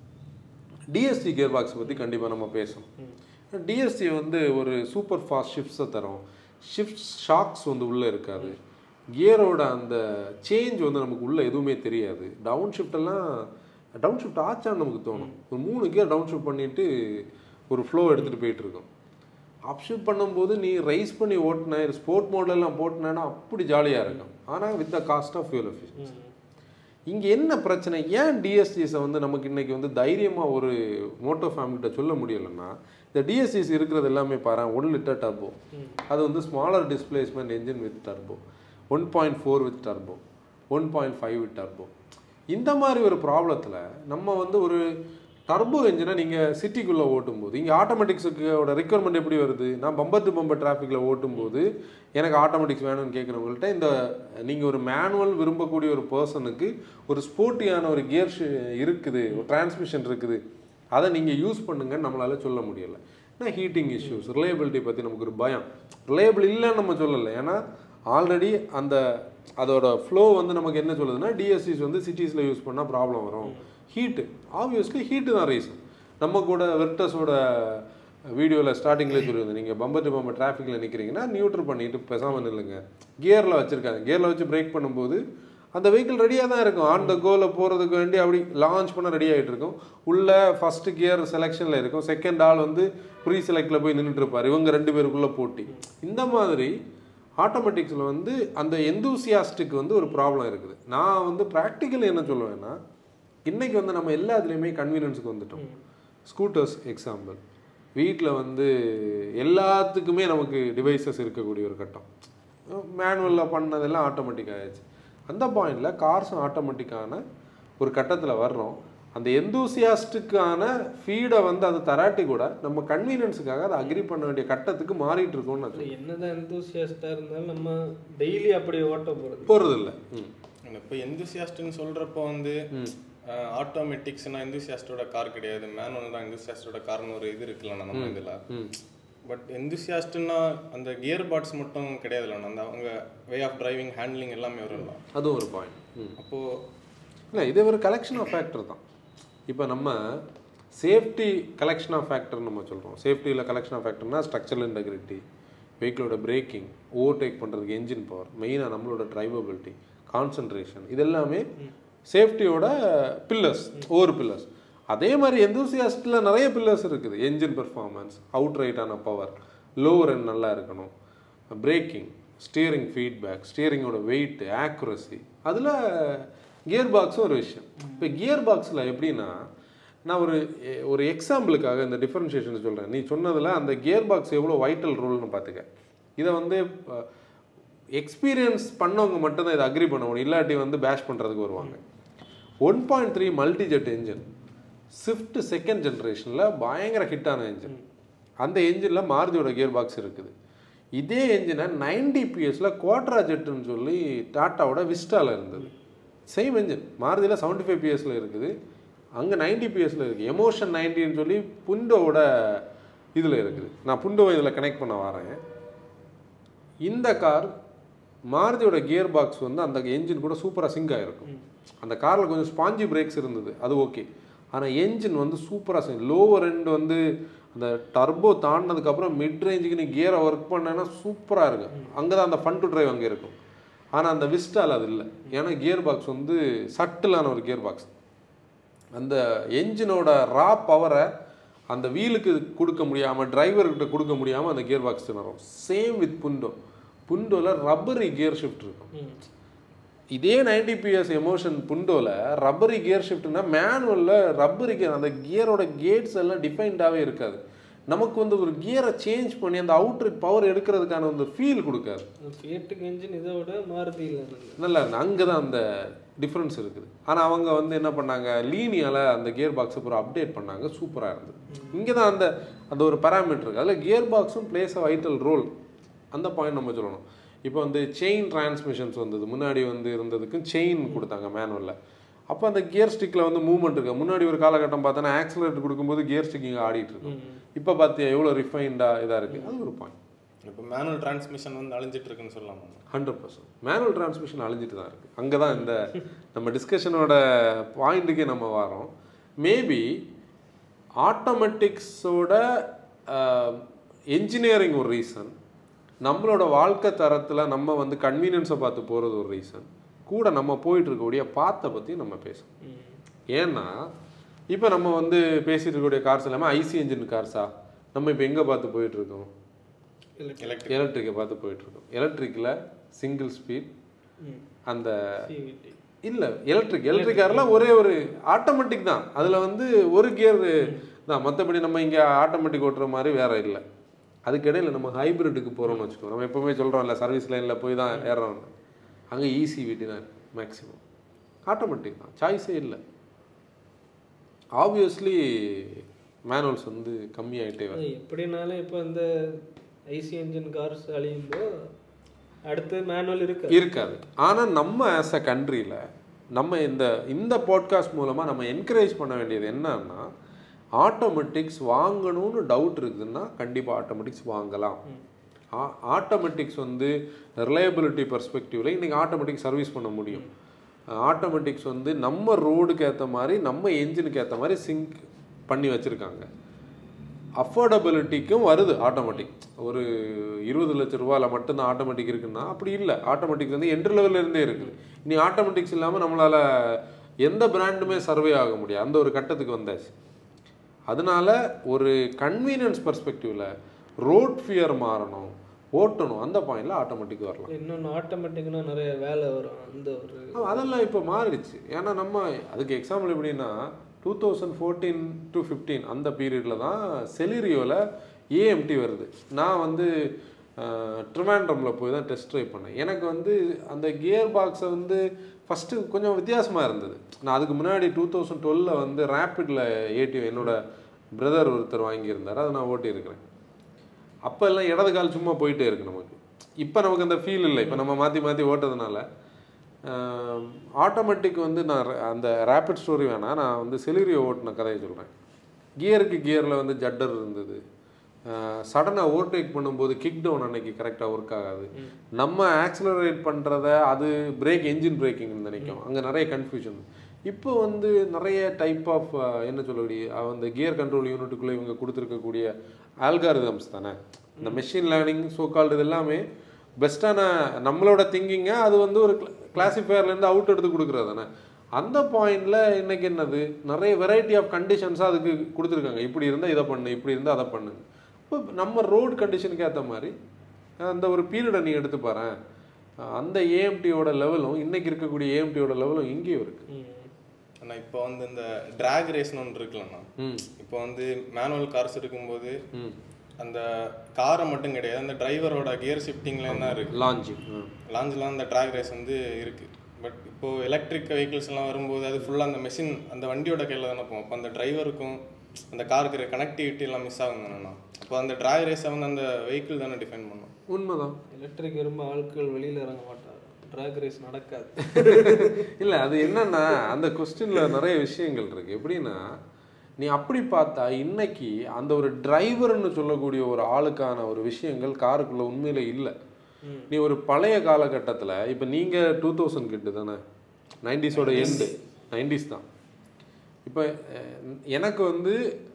Speaker 2: டிஎஸ்டி கியர் பாக்ஸ் பற்றி கண்டிப்பாக நம்ம பேசணும் டிஎஸ்டி வந்து ஒரு சூப்பர் ஃபாஸ்ட் ஷிஃப்ட்ஸை தரும் ஷிஃப்ட் ஷாக்ஸ் வந்து உள்ளே இருக்காது கியரோட அந்த சேஞ்ச் வந்து நமக்கு உள்ளே எதுவுமே தெரியாது டவுன் ஷிஃப்டெல்லாம் டவுன் ஷிஃப்ட் ஆச்சான்னு நமக்கு தோணும் ஒரு மூணு கியர் டவுன் ஷிஃப்ட் பண்ணிட்டு ஒரு ஃப்ளோ எடுத்துகிட்டு போயிட்டு இருக்கோம் அப்ஷிஃப்ட் பண்ணும்போது நீ ரைஸ் பண்ணி ஓட்டின ஸ்போர்ட் மோட்லெல்லாம் போட்டினேன்னா அப்படி ஜாலியாக இருக்கும் ஆனால் with the cost of fuel efficiency இங்கே என்ன பிரச்சனை ஏன் டிஎஸ்டிஸை வந்து நமக்கு இன்னைக்கு வந்து தைரியமாக ஒரு மோட்டோ ஃபேமிலிட்ட சொல்ல முடியலைன்னா இந்த டிஎஸ்டிஸ் இருக்கிறது எல்லாமே பாரு ஒன் லிட்டர் டர்போ அது வந்து smaller displacement engine with turbo one point four with turbo one point five with turbo இந்த மாதிரி ஒரு ப்ராப்ளத்தில் நம்ம வந்து ஒரு டர்போ என்ஜினை நீங்கள் சிட்டிக்குள்ளே ஓட்டும்போது இங்கே ஆட்டோமேட்டிக்ஸுக்கோட ரெக்குவயர்மெண்ட் எப்படி வருது நான் பம்பர் டு பம்பர் டிராஃபிக்கில் ஓட்டும்போது எனக்கு ஆட்டோமேட்டிக்ஸ் வேணும்னு கேட்குறவங்கள்ட்ட இந்த நீங்கள் ஒரு மேனுவல் விரும்பக்கூடிய ஒரு பர்சனுக்கு ஒரு ஸ்போர்ட்டியான ஒரு கியர் இருக்குது ஒரு டிரான்ஸ்மிஷன் இருக்குது அதை நீங்கள் யூஸ் பண்ணுங்கன்னு நம்மளால சொல்ல முடியலை ஏன்னா ஹீட்டிங் இஷ்யூஸ் ரிலையபிலிட்டி பற்றி நமக்கு ஒரு பயம் ரிலையபிள் இல்லைன்னு நம்ம சொல்லலை ஏன்னா ஆல்ரெடி அந்த அதோட ஃப்ளோ வந்து நமக்கு என்ன சொல்லுதுன்னா டிஎஸ்சிஸ் வந்து சிட்டிஸில் யூஸ் பண்ணால் ப்ராப்ளம் வரும் ஹீட்டு ஆப்வியஸ்லி ஹீட்டு தான் ரீசன் நம்ம கூட வெர்டஸோட வீடியோவில் ஸ்டார்டிங்லேயே சொல்லியிருந்தேன் நீங்கள் பம்பர் டு பம்பர் டிராஃபிக்கில் நிற்கிறீங்கன்னா நியூட்ரல் பண்ணிட்டு பேசாமல் நில்லுங்க கியரில் வச்சுருக்காங்க கியரில் வச்சு பிரேக் பண்ணும்போது அந்த வெஹிக்கிள் ரெடியாக தான் இருக்கும் ஆன் த கோவில் போகிறதுக்கு வேண்டி அப்படி லான்ச் பண்ண ரெடி ஆகிட்டு இருக்கும் உள்ள ஃபர்ஸ்ட் கியர் செலெக்ஷனில் இருக்கும் செகண்ட் ஆள் வந்து ப்ரீ செலக்டில் போய் நின்றுட்டு இருப்பார் இவங்க ரெண்டு பேருக்குள்ளே போட்டி இந்த மாதிரி ஆட்டோமேட்டிக்ஸில் வந்து அந்த எந்தூசியாஸ்டுக்கு வந்து ஒரு ப்ராப்ளம் இருக்குது நான் வந்து ப்ராக்டிக்கல் என்ன சொல்லுவேன்னா இன்னைக்கு வந்து நம்ம எல்லா இதுலேயுமே கன்வீனியன்ஸுக்கு வந்துட்டோம் ஸ்கூட்டர்ஸ் எக்ஸாம்பிள் வீட்டில் வந்து எல்லாத்துக்குமே நமக்கு டிவைசஸ் இருக்கக்கூடிய ஒரு கட்டம் மேனுவலில் பண்ணதெல்லாம் ஆட்டோமேட்டிக் ஆயிடுச்சு அந்த பாயிண்டில் கார்ஸும் ஆட்டோமேட்டிக்கான ஒரு கட்டத்தில் வர்றோம் அந்த எந்தூசியாஸ்டுக்கான ஃபீடை வந்து அது தராட்டி கூட நம்ம கன்வீனியன்ஸுக்காக அதை அக்ரி பண்ண வேண்டிய கட்டத்துக்கு மாறிட்டு இருக்கோம்னு நான்
Speaker 3: அது என்னதான் எந்தூசியாஸ்டாக இருந்தாலும் நம்ம டெய்லி அப்படி ஓட்ட போகிறது
Speaker 2: போகிறது இல்லை ம்
Speaker 1: இப்போ எந்தூசியாஸ்ட்னு சொல்கிறப்போ வந்து ஆட்டோமேட்டிக்ஸ்னா எந்தூசியாஸ்டோட கார் கிடையாது மேனுவல் தான் எந்தூசியாஸ்டோட கார்னு ஒரு இது இருக்குல்ல நம்ம இதில் பட் எந்தூசியாஸ்ட்னா அந்த கியர் பாட்ஸ் மட்டும் கிடையாதுல்ல அந்த அவங்க வே ஆஃப் டிரைவிங் ஹேண்ட்லிங் எல்லாமே வரும்ல
Speaker 2: அதுவும் ஒரு பாயிண்ட் ம்
Speaker 1: அப்போது
Speaker 2: இல்லை இது ஒரு கலெக்ஷன் ஆஃப் ஃபேக்டர் தான் இப்போ நம்ம சேஃப்டி கலெக்ஷன் ஆஃப் ஃபேக்டர் நம்ம சொல்கிறோம் சேஃப்டியில் கலெக்ஷன் ஆஃப் ஃபேக்டர்னா ஸ்ட்ரக்சரல் இன்டெகிரிட்டி வெஹிக்கிளோட பிரேக்கிங் ஓவர்டேக் பண்ணுறதுக்கு என்ஜின் பவர் மெயினாக நம்மளோட டிரைவபிலிட்டி கான்சன்ட்ரேஷன் இது எல்லாமே சேஃப்டியோட பில்லர்ஸ் ஒவ்வொரு பில்லர்ஸ் அதே மாதிரி எந்தூசியாஸ்டில் நிறைய பில்லர்ஸ் இருக்குது என்ஜின் பெர்ஃபார்மன்ஸ் அவுட் ரைட்டான பவர் லோவர் end நல்லா இருக்கணும் பிரேக்கிங் ஸ்டியரிங் ஃபீட்பேக் ஸ்டியரிங்கோட வெயிட் ஆக்குரசி அதில் கியர் பாக்ஸும் ஒரு விஷயம் இப்போ கியர் பாக்ஸில் எப்படின்னா நான் ஒரு எ- ஒரு எக்ஸாம்பிளுக்காக இந்த டிஃபரன்ஷியேஷன் சொல்கிறேன் நீ சொன்னதில் அந்த கியர் பாக்ஸ் எவ்வளோ வைட்டல் ரோல்னு பார்த்துக்க இதை வந்து எக்ஸ்பீரியன்ஸ் பண்ணவங்க மட்டும்தான் இதை அக்ரி பண்ண முடியும் இல்லாட்டி வந்து பேஷ் பண்ணுறதுக்கு வருவாங்க one point three multijet engine swift second ஜென்ரேஷனில் பயங்கர ஹிட்டான என்ஜின் அந்த என்ஜினில் மாருதியோட கியர் பாக்ஸ் இருக்குது இதே என்ஜினை நைன்டி பிஎஸ்ல குவாட்ரா ஜெட்டுன்னு சொல்லி டாட்டாவோட விஸ்டால இருந்தது சேம் என்ஜின் மாருதியில் செவன்டி ஃபைவ் பிஎஸ்ல இருக்குது அங்கே நைன்டி பிஎஸ்ல இருக்குது எமோஷன் நைன்டின்னு சொல்லி புண்டோவோட இதில் இருக்குது நான் புண்டோவை இதில் கனெக்ட் பண்ண வரேன் இந்த கார் மாருதியோட கியர் பாக்ஸ் வந்து அந்த என்ஜின் கூட சூப்பராக சிங்க் ஆகிருக்கும் அந்த காரில் கொஞ்சம் ஸ்பாஞ்சி பிரேக்ஸ் இருந்தது அது ஓகே ஆனால் என்ஜின் வந்து சூப்பராக சிங்க் லோவர் எண்ட் வந்து அந்த டர்போ தாண்டினதுக்கப்புறம் மிட் ரேஞ்சுக்கு நீ கியரை ஒர்க் பண்ணேன்னா சூப்பராக இருக்கும் அங்கே தான் அந்த ஃபன் டு டிரைவ் அங்கே இருக்கும் ஆனால் அந்த விஸ்டால் அது இல்லை ஏன்னா கியர் பாக்ஸ் வந்து சட்டிலான ஒரு கியர் பாக்ஸ் அந்த என்ஜினோட ரா பவரை அந்த வீலுக்கு கொடுக்க முடியாமல் டிரைவர்கிட்ட கொடுக்க முடியாமல் அந்த கியர் பாக்ஸ் திணறும் சேம் வித் புண்டோ புண்டோவில் ரப்பரி கியர் ஷிஃப்ட் இருக்கும்
Speaker 3: ம்.
Speaker 2: இதே 90 பிஎஸ் எமோஷன் புண்டோவில் ரப்பரி கியர் ஷிஃப்ட்னா மேனுவலில் ரப்பரி கியர் அந்த கியரோட கேட்ஸ் எல்லாம் டிஃபைன்டாகவே இருக்காது நமக்கு வந்து ஒரு கியரை சேஞ்ச் பண்ணி அந்த அவுட்ரு பவர் எடுக்கிறதுக்கான அந்த ஃபீல் கொடுக்காது
Speaker 3: ஃபியட்டுக்கு என்ஜின் இதை விட மாருதி இல்லை
Speaker 2: நல்லா இருக்கு அங்கே தான் அந்த டிஃப்ரென்ஸ் இருக்குது ஆனால் அவங்க வந்து என்ன பண்ணாங்க லீனியால் அந்த கியர் பாக்ஸை பூரா அப்டேட் பண்ணாங்க சூப்பராக இருந்தது இங்கே தான் அந்த அந்த ஒரு பேராமீட்டர் இருக்குது அதில் கியர் பாக்ஸும் பிளேஸ் அ வைட்டல் ரோல் அந்த பாயிண்ட் நம்ம சொல்லணும் இப்போ வந்து செயின் டிரான்ஸ்மிஷன்ஸ் வந்தது முன்னாடி வந்து இருந்ததுக்கு செயின் கொடுத்தாங்க மேனுவலில் அப்போ அந்த கியர் ஸ்டிக்கில் வந்து மூவ்மெண்ட் இருக்கு முன்னாடி ஒரு காலகட்டம் பார்த்தோன்னா ஆக்சிலரேட் கொடுக்கும்போது கியர் ஸ்டிக் இங்கே ஆடிட்டு இருக்கும் இப்போ பார்த்தியா எவ்வளோ ரிஃபைன்டாக இதாக இருக்குது அது ஒரு பாயிண்ட்
Speaker 1: இப்போ மேனுவல் டிரான்ஸ்மிஷன் வந்து அழிஞ்சிட்டு இருக்குன்னு சொல்லலாமா
Speaker 2: ஹண்ட்ரட் பர்சன்ட் மேனுவல் டிரான்ஸ்மிஷன் அழிஞ்சிட்டு தான் இருக்குது அங்கே தான் இந்த நம்ம டிஸ்கஷனோட பாயிண்ட்டுக்கே நம்ம வரோம் மேபி ஆட்டோமேட்டிக்ஸோட என்ஜினியரிங் ஒரு ரீசன் நம்மளோட வாழ்க்கை தரத்தில் நம்ம வந்து கன்வீனியன்ஸை பார்த்து போகிறது ஒரு ரீசன் கூட நம்ம போயிட்டு இருக்கக்கூடிய பாத்தை பற்றி நம்ம பேசணும் ஏன்னா இப்போ நம்ம வந்து பேசிட்டு இருக்கக்கூடிய கார்ஸ் எல்லாமே ஐசி என்ஜின் கார்ஸா நம்ம இப்போ எங்கே பார்த்து போயிட்டு இருக்கோம்
Speaker 1: எலக்ட்ரிக்
Speaker 2: எலக்ட்ரிக்கை பார்த்து போயிட்டு இருக்கோம் எலக்ட்ரிக்கில் சிங்கிள் ஸ்பீட் அந்த
Speaker 3: சிவிடி
Speaker 2: இல்லை எலக்ட்ரிக் எலக்ட்ரிக் கார்லாம் ஒரே ஒரு ஆட்டோமேட்டிக் தான் அதில் வந்து ஒரு கியர் தான் மற்றபடி நம்ம இங்கே ஆட்டோமேட்டிக் ஓட்டுற மாதிரி வேற இல்லை அதுக்கிடையில் நம்ம ஹைப்ரிட்டுக்கு போகிறோம்னு வச்சுக்கோ நம்ம எப்பவுமே சொல்கிறோம்ல சர்வீஸ் லைனில் போய் தான் ஏறுறோம் அங்கே ஈஸி வீட்டு தான் மேக்ஸிமம் ஆட்டோமேட்டிக் தான் சாய்ஸே இல்லை ஆப்வியஸ்லி மேனுவல்ஸ் வந்து கம்மியாயிட்டே வருது
Speaker 3: அது எப்படினாலும் இப்போ இந்த ஐசி என்ஜின் கார்ஸ் அழியும்போ அடுத்து மேனுவல் இருக்கு
Speaker 2: இருக்காது ஆனால் நம்ம ஆஸ் அ கண்ட்ரியில் நம்ம இந்த இந்த பாட்காஸ்ட் மூலமாக நம்ம என்கரேஜ் பண்ண வேண்டியது என்னன்னா ஆட்டோமேட்டிக்ஸ் வாங்கணும்னு டவுட் இருக்குதுன்னா கண்டிப்பாக ஆட்டோமேட்டிக்ஸ் வாங்கலாம் ஆட்டோமேட்டிக்ஸ் வந்து ரிலையபிலிட்டி பர்ஸ்பெக்டிவில் இன்றைக்கி ஆட்டோமேட்டிக் சர்வீஸ் பண்ண முடியும் ஆட்டோமேட்டிக்ஸ் வந்து நம்ம ரோடுக்கு ஏற்ற மாதிரி நம்ம என்ஜினுக்கு ஏற்ற மாதிரி சிங்க் பண்ணி வச்சுருக்காங்க அஃபோர்டபிலிட்டிக்கும் வருது ஆட்டோமேட்டிக் ஒரு இருபது லட்ச ரூபாயில் மட்டும்தான் ஆட்டோமேட்டிக் இருக்குன்னா அப்படி இல்லை ஆட்டோமேட்டிக் வந்து என்ட்ரி லெவல்ல இருந்தே இருக்குது இனி ஆட்டோமேட்டிக்ஸ் இல்லாமல் நம்மளால் எந்த பிராண்டுமே சர்வே ஆக முடியாது அந்த ஒரு கட்டத்துக்கு வந்தாச்சு அதனால ஒரு கன்வீனியன்ஸ் பர்ஸ்பெக்டிவில் ரோட் ஃபியர் மாறணும் ஓட்டணும் அந்த பாயிண்டில் ஆட்டோமேட்டிக் வரலாம்
Speaker 3: இன்னொன்று ஆட்டோமேட்டிக்னா நிறைய வேலை வரும் அந்த ஒரு
Speaker 2: ஆமா, அதெல்லாம் இப்போ மாறிடுச்சு ஏன்னா நம்ம அதுக்கு எக்ஸாம்பிள் எப்படின்னா two thousand fourteen to fifteen அந்த பீரியடில் தான் செலிரியோவில் ஏஎம்டி வருது நான் வந்து ட்ரிவாண்ட்ரமில் போய் தான் டெஸ்ட் ட்ரைவ் பண்ணேன் எனக்கு வந்து அந்த கியர் பாக்ஸை வந்து ஃபஸ்ட்டு கொஞ்சம் வித்தியாசமாக இருந்தது நான் அதுக்கு முன்னாடி டூ தௌசண்ட் டுவெலில் வந்து ரேப்பிடில் ஏடி என்னோட பிரதர் ஒருத்தர் வாங்கியிருந்தார் அதை நான் ஓட்டியிருக்கிறேன் அப்போ எல்லாம் இடது கால் சும்மா போயிட்டே இருக்கு நமக்கு இப்போ நமக்கு அந்த ஃபீல் இல்லை இப்போ நம்ம மாற்றி மாற்றி ஓட்டுறதுனால ஆட்டோமேட்டிக் வந்து நான் ர- அந்த ரேபிட் ஸ்டோரி வேணாம் நான் வந்து செலிரியோ ஓட்டின கதையை சொல்கிறேன் கியருக்கு கியரில் வந்து ஜட்டர் இருந்தது சடனாக ஓவர்டேக் பண்ணும்போது கிக் டவுன் அன்னைக்கு கரெக்டாக ஒர்க் ஆகாது நம்ம ஆக்சிலரேட் பண்ணுறத அது பிரேக் என்ஜின் பிரேக்கிங் நினைக்கும் அங்கே நிறைய கன்ஃபியூஷன் இப்போ வந்து நிறைய டைப் ஆஃப் என்ன சொல்லக்கூடிய அந்த கியர் கண்ட்ரோல் யூனிட்டுக்குள்ளே இவங்க கொடுத்துருக்கக்கூடிய ஆல்காரிதம்ஸ் தானே இந்த மெஷின் லேர்னிங் ஸோ கால்டு இது எல்லாமே பெஸ்ட்டான நம்மளோட திங்கிங்கை அது வந்து ஒரு கிளாசிஃபயர்லேருந்து அவுட் எடுத்து கொடுக்குறது தானே அந்த பாயிண்டில் இன்னைக்கு என்னது நிறைய வெரைட்டி ஆஃப் கண்டிஷன்ஸாக அதுக்கு கொடுத்துருக்காங்க இப்படி இருந்தால் இதை பண்ணு இப்படி இருந்தால் அதை பண்ணு இப்போ நம்ம ரோடு கண்டிஷனுக்கு ஏற்ற மாதிரி அந்த ஒரு பீரியடை நீ எடுத்து பாரேன் அந்த ஏஎம்டியோட லெவலும் இன்னைக்கு இருக்கக்கூடிய ஏஎம்டியோட லெவலும் இங்கேயும் இருக்குது
Speaker 1: ஆனா இப்போ வந்து இந்த டிராக் ரேஸ்னு ஒன்று இருக்குல்லண்ணா
Speaker 2: ம்
Speaker 1: இப்போ வந்து மேனுவல் கார்ஸ் இருக்கும்போது
Speaker 2: ம்
Speaker 1: அந்த காரை மட்டும் கிடையாது அந்த டிரைவரோட கியர் ஷிஃப்டிங்ல என்ன இருக்கு
Speaker 2: லான்ச்சு
Speaker 1: லாஞ்சில் அந்த ட்ராக் ரேஸ் வந்து இருக்கு பட் இப்போ எலக்ட்ரிக் வெஹிக்கிள்ஸ் எல்லாம் வரும்போது அது ஃபுல்லாக அந்த மெஷின் அந்த வண்டியோட கையில் தானே போகும் அப்போ அந்த டிரைவருக்கும் அந்த காருக்கு கனெக்டிவிட்டி எல்லாம் மிஸ் ஆகும் தானேண்ணா அப்போ அந்த ட்ராக் ரேஸை வந்து அந்த வெஹிக்கிள் தானே டிஃபைன் பண்ணும்
Speaker 2: உண்மைதான்
Speaker 3: எலக்ட்ரிக் வரும்போது ஆட்கள் வெளியில் இறங்க மாட்டாங்க ட்ராக் ரேஸ் நடக்காது
Speaker 2: இல்லை அது என்னன்னா அந்த கொஸ்டினில் நிறைய விஷயங்கள் இருக்கு எப்படின்னா நீ அப்படி பார்த்தா இன்னைக்கு அந்த ஒரு டிரைவர்னு சொல்லக்கூடிய ஒரு ஆளுக்கான ஒரு விஷயங்கள் காருக்குள்ள உண்மையில இல்லை நீ ஒரு பழைய காலகட்டத்தில் இப்போ நீங்கள் டூ தௌசண்ட் கிட்ட தானே நைன்டிஸோட எண்டு நைன்டிஸ் தான் இப்போ அஹ், எனக்கு வந்து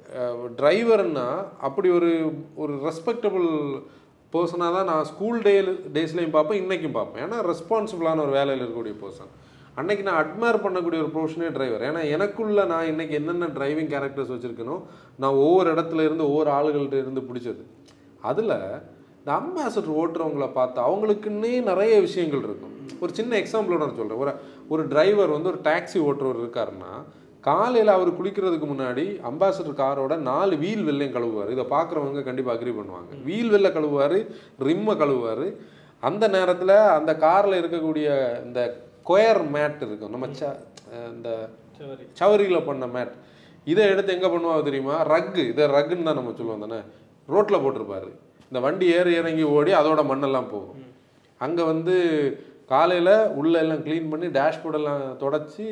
Speaker 2: டிரைவர்னா அப்படி ஒரு ஒரு ரெஸ்பெக்டபுள் பர்சனாக தான் நான் ஸ்கூல் டே டேஸ்லையும் பார்ப்பேன் இன்றைக்கும் பார்ப்பேன் ஏன்னா ரெஸ்பான்சிபிளான ஒரு வேலையில் இருக்கக்கூடிய பர்சன் அன்னைக்கு நான் அட்மையர் பண்ணக்கூடிய ஒரு ப்ரொஃஷனே டிரைவர் ஏன்னா எனக்குள்ள நான் இன்னைக்கு என்னென்ன டிரைவிங் கேரக்டர்ஸ் வச்சுருக்கனோ நான் ஒவ்வொரு இடத்துல இருந்து ஒவ்வொரு ஆளுகள்ட்ட இருந்து பிடிச்சது அதில் இந்த அம்பாசடர் ஓட்டுறவங்கள பார்த்தா அவங்களுக்குன்னே நிறைய விஷயங்கள் இருக்கும் ஒரு சின்ன எக்ஸாம்பிளோட நான் சொல்கிறேன் ஒரு ஒரு டிரைவர் வந்து ஒரு டாக்ஸி ஓட்டுறவர் இருக்காருன்னா காலையில் அவர் குளிக்கிறதுக்கு முன்னாடி அம்பாசடர் காரோட நாலு வீல் வெள்ளையும் கழுவுவார் இதை பார்க்குறவங்க கண்டிப்பாக அக்ரி பண்ணுவாங்க வீல் வெள்ளை கழுவுவார் ரிம்மை கழுவுவார் அந்த நேரத்தில் அந்த காரில் இருக்கக்கூடிய இந்த கொயர் மேட் இருக்கும் நம்ம ச இந்த
Speaker 3: சரி
Speaker 2: சவரியில் பண்ண மேட் இதை எடுத்து எங்கே பண்ணுவாங்க தெரியுமா ரக்கு இதை ரக்குன்னு தான் நம்ம சொல்லுவோம் தானே ரோட்டில் போட்டிருப்பாரு இந்த வண்டி ஏறி இறங்கி ஓடி அதோட மண்ணெல்லாம் போகும் அங்கே வந்து காலையில் உள்ள எல்லாம் க்ளீன் பண்ணி டேஷ்போர்ட் எல்லாம் தொடச்சி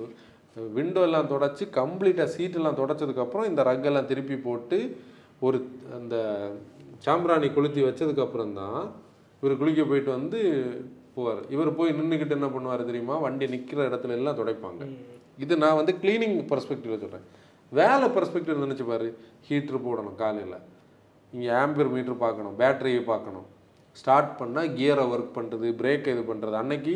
Speaker 2: விண்டோ எல்லாம் தொடச்சி கம்ப்ளீட்டாக சீட்டெல்லாம் தொடச்சதுக்கப்புறம் இந்த ரக்கெல்லாம் திருப்பி போட்டு ஒரு அந்த சாம்பிராணி கொளுத்தி வச்சதுக்கப்புறம் தான் இவர் குளிக்க போயிட்டு வந்து போவார் இவர் போய் நின்றுக்கிட்டு என்ன பண்ணுவார் தெரியுமா வண்டி நிற்கிற இடத்துல எல்லாம் துடைப்பாங்க இது நான் வந்து க்ளீனிங் பர்ஸ்பெக்டிவ்ல சொல்கிறேன் வேலை பர்ஸ்பெக்டிவ் நினச்சி பாரு ஹீட்ரு போடணும் காலையில் இங்கே ஆம்பியர் மீட்டர் பார்க்கணும் பேட்டரியை பார்க்கணும் ஸ்டார்ட் பண்ணால் கியரை ஒர்க் பண்ணுறது பிரேக் இது பண்ணுறது அன்னைக்கு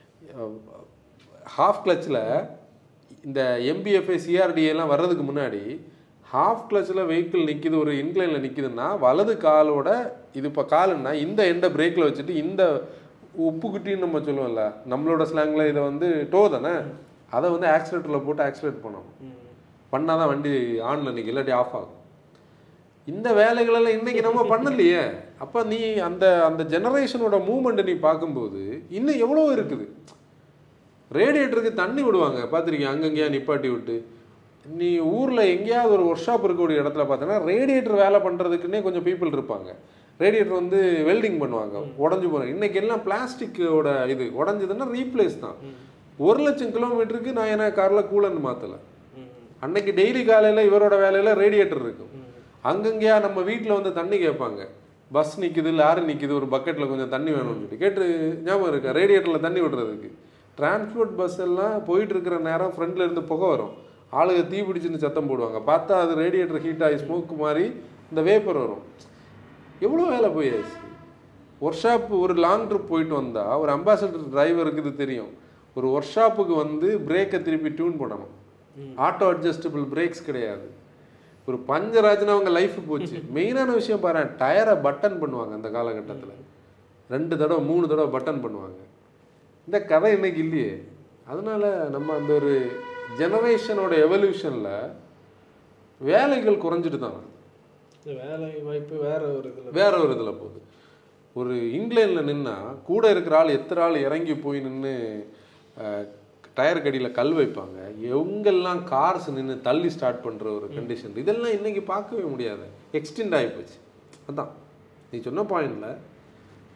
Speaker 2: ஹாஃப் கிளச்சில் இந்த எம்பிஎஃப்ஐ சிஆர்டிஏலாம் வர்றதுக்கு முன்னாடி ஹாஃப் கிளச்சில் வெஹிக்கிள் நிற்கிது ஒரு இன்க்ளைனில் நிற்கிதுன்னா வலது காலோட இது இப்போ காலுன்னா இந்த எண்டை பிரேக்கில் வச்சுட்டு இந்த உப்புக்குட்டின்னு நம்ம சொல்லுவோம்ல நம்மளோட ஸ்லாங்கில் இதை வந்து டோ தானே அதை வந்து ஆக்சிலேட்டரில் போட்டு ஆக்சிலேட் பண்ணணும் பண்ணால் தான் வண்டி ஆனில் நிற்கும் இல்லாட்டி ஆஃப் ஆகும் இந்த வேலைகளெல்லாம் இன்னைக்கு நம்ம பண்ணலையே அப்போ நீ அந்த அந்த ஜெனரேஷனோட மூமெண்ட்டை நீ பார்க்கும்போது இன்னும் எவ்வளோ இருக்குது ரேடியேட்டருக்கு தண்ணி விடுவாங்க பார்த்துருக்கீங்க அங்கங்கேயா நிப்பாட்டி விட்டு நீ ஊரில் எங்கேயாவது ஒரு ஒர்க் ஷாப் இருக்கக்கூடிய இடத்துல பார்த்தோன்னா ரேடியேட்டர் வேலை பண்ணுறதுக்குன்னே கொஞ்சம் பீப்புள் இருப்பாங்க ரேடியேட்டர் வந்து வெல்டிங் பண்ணுவாங்க உடஞ்சி போகிறாங்க இன்னைக்கு எல்லாம் பிளாஸ்டிக்கோட இது உடஞ்சதுன்னா ரீப்ளேஸ் தான் ஒரு லட்சம் கிலோமீட்டருக்கு நான் என்ன காரில் கூலன் மாற்றலை அன்னைக்கு டெய்லி காலையில் இவரோட வேலையில் ரேடியேட்டர் இருக்கும் அங்கங்கேயா நம்ம வீட்டில் வந்து தண்ணி கேட்பாங்க பஸ் நிற்குது லாரி நிற்குது ஒரு பக்கெட்டில் கொஞ்சம் தண்ணி வேணும்னு சொல்லி கேட்டு ஞாபகம் இருக்கா ரேடியேட்டரில் தண்ணி விடுறதுக்கு டிரான்ஸ்போர்ட் பஸ் எல்லாம் போயிட்டு இருக்கிற நேரம் ஃப்ரண்ட்ல இருந்து புகை வரும் ஆளுங்க தீ பிடிச்சின்னு சத்தம் போடுவாங்க பார்த்தா அது ரேடியேட்டர் ஹீட் ஆகி ஸ்மோக் மாதிரி இந்த வேப்பர் வரும் எவ்வளோ வேலை போயாச்சு ஒர்க் ஷாப் ஒரு லாங் ட்ரிப் போயிட்டு வந்தால் ஒரு அம்பாசடர் டிரைவருக்கு இது தெரியும் ஒரு ஒர்க் ஷாப்புக்கு வந்து பிரேக்கை திருப்பி டியூன் பண்ணணும் ஆட்டோ அட்ஜஸ்டபிள் பிரேக்ஸ் கிடையாது ஒரு பஞ்சர் ஆச்சுன்னா அவங்க லைஃப் போச்சு மெயினான விஷயம் பாரு டயரை பட்டன் பண்ணுவாங்க அந்த காலகட்டத்தில் ரெண்டு தடவை மூணு தடவை பட்டன் பண்ணுவாங்க இந்த கதை இன்னைக்கு இல்லையே அதனால நம்ம அந்த ஒரு ஜெனரேஷனோட எவல்யூஷனில் வேலைகள் குறைஞ்சிட்டு தான் வருது.
Speaker 3: இந்த வேலை வாய்ப்பு வேற ஒரு இதில்
Speaker 2: வேற ஒரு இதில் போகுது ஒரு இங்கிலாண்டில் நின்னா கூட இருக்கிற ஆள் எத்தனை ஆள் இறங்கி போய் நின்று டயர் கடியில் கல் வைப்பாங்க எங்கெல்லாம் கார்ஸ் நின்று தள்ளி ஸ்டார்ட் பண்ணுற ஒரு கண்டிஷன் இதெல்லாம் இன்னைக்கு பார்க்கவே முடியாது எக்ஸ்டெண்ட் ஆகி போச்சு அதான் நீ சொன்ன பாயிண்டில்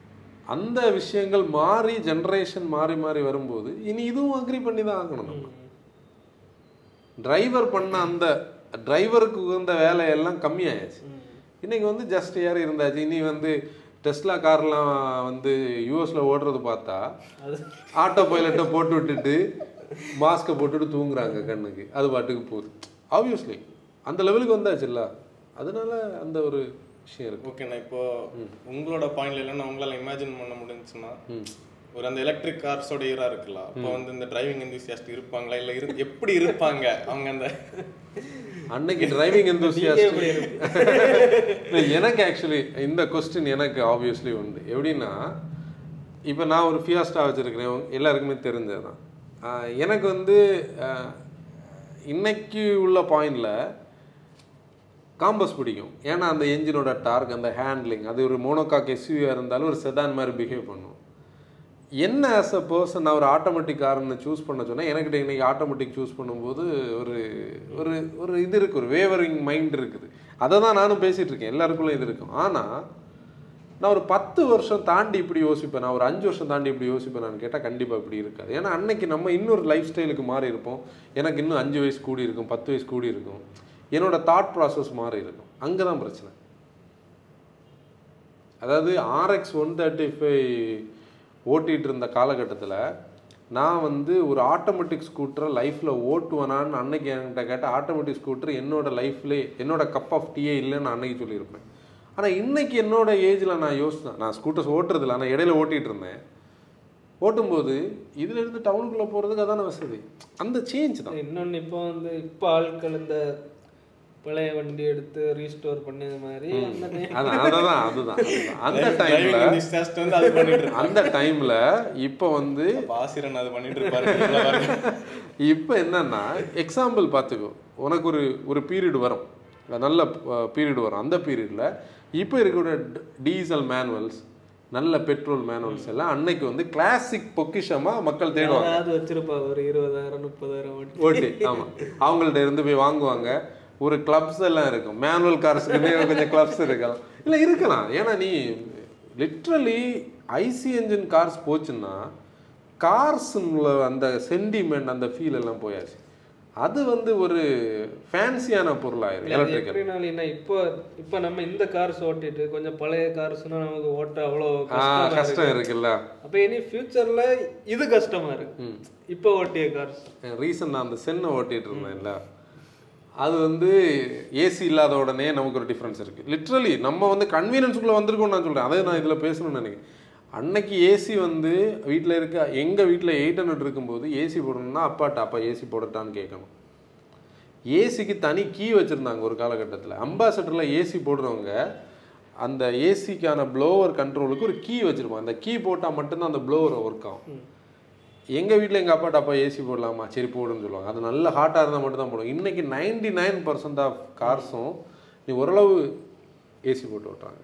Speaker 2: அந்த விஷயங்கள் மாறி ஜென்ரேஷன் மாறி மாறி வரும்போது இனி இதுவும் அக்ரி பண்ணி தான் ஆகணும் நம்ம டிரைவர் பண்ண அந்த டிரைவருக்கு உகந்த வேலையெல்லாம் கம்மியாயாச்சு இன்னைக்கு வந்து ஜஸ்ட் ஏர் இருந்தாச்சு இனி வந்து டெஸ்லா கார்லாம் வந்து யூஎஸ்ல ஓடுறது பார்த்தா
Speaker 3: அது
Speaker 2: ஆட்டோ பைலட்டை போட்டு விட்டுட்டு மாஸ்கை போட்டுட்டு தூங்குறாங்க கண்ணுக்கு அது பாட்டுக்கு போகுது ஆப்வியஸ்லி அந்த லெவலுக்கு வந்தாச்சுல்ல அதனால அந்த ஒரு விஷயம் இருக்கு
Speaker 1: ஓகேண்ணா இப்போ உங்களோட பாயிண்ட்ல இல்லைன்னா உங்களால இமேஜின் பண்ண முடிஞ்சுச்சுன்னா ஒரு அந்த எலக்ட்ரிக் கார்ஸோட ஈரா இருக்குல்ல அப்போ வந்து இந்த டிரைவிங் enthusiast இருப்பாங்களா இல்ல இரு எப்படி இருப்பாங்க அவங்க அந்த
Speaker 2: அன்னைக்கு டிரைவிங்
Speaker 3: நீங்க
Speaker 2: enthusiast
Speaker 3: எப்படி இருக்கு?
Speaker 2: இல்லை, எனக்கு ஆக்சுவலி இந்த கொஸ்டின் எனக்கு ஆப்வியஸ்லி உண்டு எப்படின்னா இப்போ நான் ஒரு ஃபியாஸ்டா வச்சுருக்கிறேன் எல்லாருக்குமே தெரிஞ்சதுதான் ஆஹ் எனக்கு வந்து ஆஹ் இன்னைக்கு உள்ள பாயிண்டில் காம்பஸ் பிடிக்கும் ஏன்னா அந்த என்ஜினோட டார்க் அந்த ஹேண்ட்லிங் அது ஒரு மோனோகாக் எஸ்யூவியாக இருந்தாலும் ஒரு செடான் மாதிரி பிஹேவ் பண்ணும் என்ன ஆஸ் அ பர்சன் நான் ஒரு ஆட்டோமேட்டிக் கார்னு சூஸ் பண்ண சொன்னேன் எனக்கு இன்னைக்கு ஆட்டோமேட்டிக் சூஸ் பண்ணும்போது ஒரு ஒரு ஒரு இது இருக்குது ஒரு வேவரிங் மைண்ட் இருக்குது அதை தான் நானும் பேசிகிட்டு இருக்கேன் எல்லாருக்குள்ள இது இருக்கும் ஆனால் நான் ஒரு பத்து வருஷம் தாண்டி இப்படி யோசிப்பேன் நான் ஒரு அஞ்சு வருஷம் தாண்டி இப்படி யோசிப்பேன் கேட்டால் கண்டிப்பாக இப்படி இருக்காது ஏன்னா அன்னைக்கு நம்ம இன்னொரு லைஃப் ஸ்டைலுக்கு மாறி இருப்போம் எனக்கு இன்னும் அஞ்சு வயசு கூடி இருக்கும் பத்து வயசு கூடி இருக்கும் என்னோட தாட் ப்ராசஸ் மாறி இருக்கும் அங்கே தான் பிரச்சனை அதாவது ஆர்எக்ஸ் ஒன் தேர்ட்டி ஃபைவ் ஓட்டிகிட்டு இருந்த காலகட்டத்தில் நான் வந்து ஒரு ஆட்டோமேட்டிக் ஸ்கூட்டரை லைஃப்பில் ஓட்டுவேனான்னு அன்னைக்கு என்கிட்ட கேட்டால் ஆட்டோமேட்டிக் ஸ்கூட்டர் என்னோட லைஃப்லேயே என்னோட கப் ஆஃப் டீயே இல்லைன்னு நான் அன்னைக்கு சொல்லியிருப்பேன் ஆனால் இன்னைக்கு என்னோட ஏஜில் நான் யோசித்தேன் நான் ஸ்கூட்டர்ஸ் ஓட்டுறதில்ல ஆனால் இடையில ஓட்டிகிட்டு இருந்தேன் ஓட்டும்போது இதுல இருந்து டவுனுக்குள்ளே போகிறதுக்கு அதான வசதி அந்த சேஞ்ச் தான்
Speaker 3: இன்னொன்னு இப்போ வந்து இப்போ ஆட்கள் இந்த பழைய வண்டி எடுத்து ரீஸ்டோர் பண்ணது மாதிரி அந்த time-
Speaker 2: அதான் அதுதான் அதுதான் அதுதான். அந்த
Speaker 1: டிரைவிங்
Speaker 2: டைமில்
Speaker 1: enthusiast வந்து அது பண்ணிட்டு இருப்பாங்க
Speaker 2: அந்த டைமில் இப்போ வந்து
Speaker 1: அப்ப ஆசிரியன் அது பண்ணிட்டு இருப்பாரு நல்லா பாருங்க.
Speaker 2: இப்போ என்னன்னா எக்ஸாம்பிள் பார்த்துக்கோ உனக்கு ஒரு ஒரு பீரியட் வரும் நல்ல பீரியட் வரும் அந்த பீரியடில் இப்போ இருக்கிற டீசல் மேனுவல்ஸ் நல்ல பெட்ரோல் மேனுவல்ஸ் எல்லாம் அன்னைக்கு வந்து கிளாசிக் பொக்கிஷமாக மக்கள் தேடுவாங்க
Speaker 3: யாராவது வச்சிருப்பா ஒரு இருபதாயிரம் முப்பதாயிரம் வண்டி
Speaker 2: ஓட்டி ஆமாம் அவங்கள்ட்ட இருந்து போய் வாங்குவாங்க ஒரு கிளப்ஸ் எல்லாம் இருக்கும் மேனுவல் கார்ஸுக்குமே கொஞ்சம் கிளப்ஸ் இருக்கலாம் இல்லை இருக்கலாம் ஏன்னா நீ லிட்ரலி ஐசி என்ஜின் கார்ஸ் போச்சுன்னா கார்ஸுல அந்த சென்டிமெண்ட் அந்த ஃபீல் எல்லாம் போயாச்சு அது வந்து ஒரு ஃபேன்சியான பொருளாயிரும்
Speaker 3: அது
Speaker 2: எலக்ட்ரிக்கல்
Speaker 3: எப்படினாலும் என்ன இப்போ இப்போ நம்ம இந்த கார்ஸ் ஓட்டிட்டு கொஞ்சம் பழைய கார்ஸ்னா நமக்கு ஓட்ட அவ்வளோ
Speaker 2: ஆ
Speaker 3: கஷ்டமா இருக்கு.
Speaker 2: கஷ்டம் இருக்குல்ல
Speaker 3: அப்போ இனி ஃபியூச்சர்ல இது கஷ்டமா இருக்கு இப்போ ஓட்டிய கார்ஸ்
Speaker 2: ரீசன் நான் அந்த சென்னை ஓட்டிட்டு இருந்தேன்ல அது வந்து ஏசி இல்லாத உடனே நமக்கு ஒரு டிஃப்ரென்ஸ் இருக்குது லிட்ரலி நம்ம வந்து கன்வீனியன்ஸுக்குள்ளே வந்திருக்கோம் நான் சொல்கிறேன் அதை நான் இதில் பேசணும்னு நினைக்கிறேன் அன்னைக்கு ஏசி வந்து வீட்டில் இருக்க எங்கள் வீட்டில் எயிட் ஹண்ட்ரட் இருக்கும்போது ஏசி போடணும்னா அப்பாட்ட அப்பா ஏசி போடட்டான்னு கேட்கணும் ஏசிக்கு தனி கீ வச்சுருந்தாங்க ஒரு காலகட்டத்தில் அம்பாசடரில் ஏசி போடுறவங்க அந்த ஏசிக்கான ப்ளோவர் கண்ட்ரோலுக்கு ஒரு கீ வச்சுருப்பாங்க அந்த கீ போட்டால் மட்டும்தான் அந்த ப்ளோவர் ஒர்க் ஆகும் எங்கள் வீட்டில் எங்கள் அப்பாட்ட அப்பா ஏசி போடலாமா சரி போடுன்னு சொல்லுவாங்க அது நல்ல ஹாட்டாக இருந்தால் மட்டும் தான் போடுவோம் இன்றைக்கி நைன்டி நைன் பர்சன்ட் ஆஃப் கார்ஸும் நீ ஓரளவு ஏசி போட்டு ஓட்டுறாங்க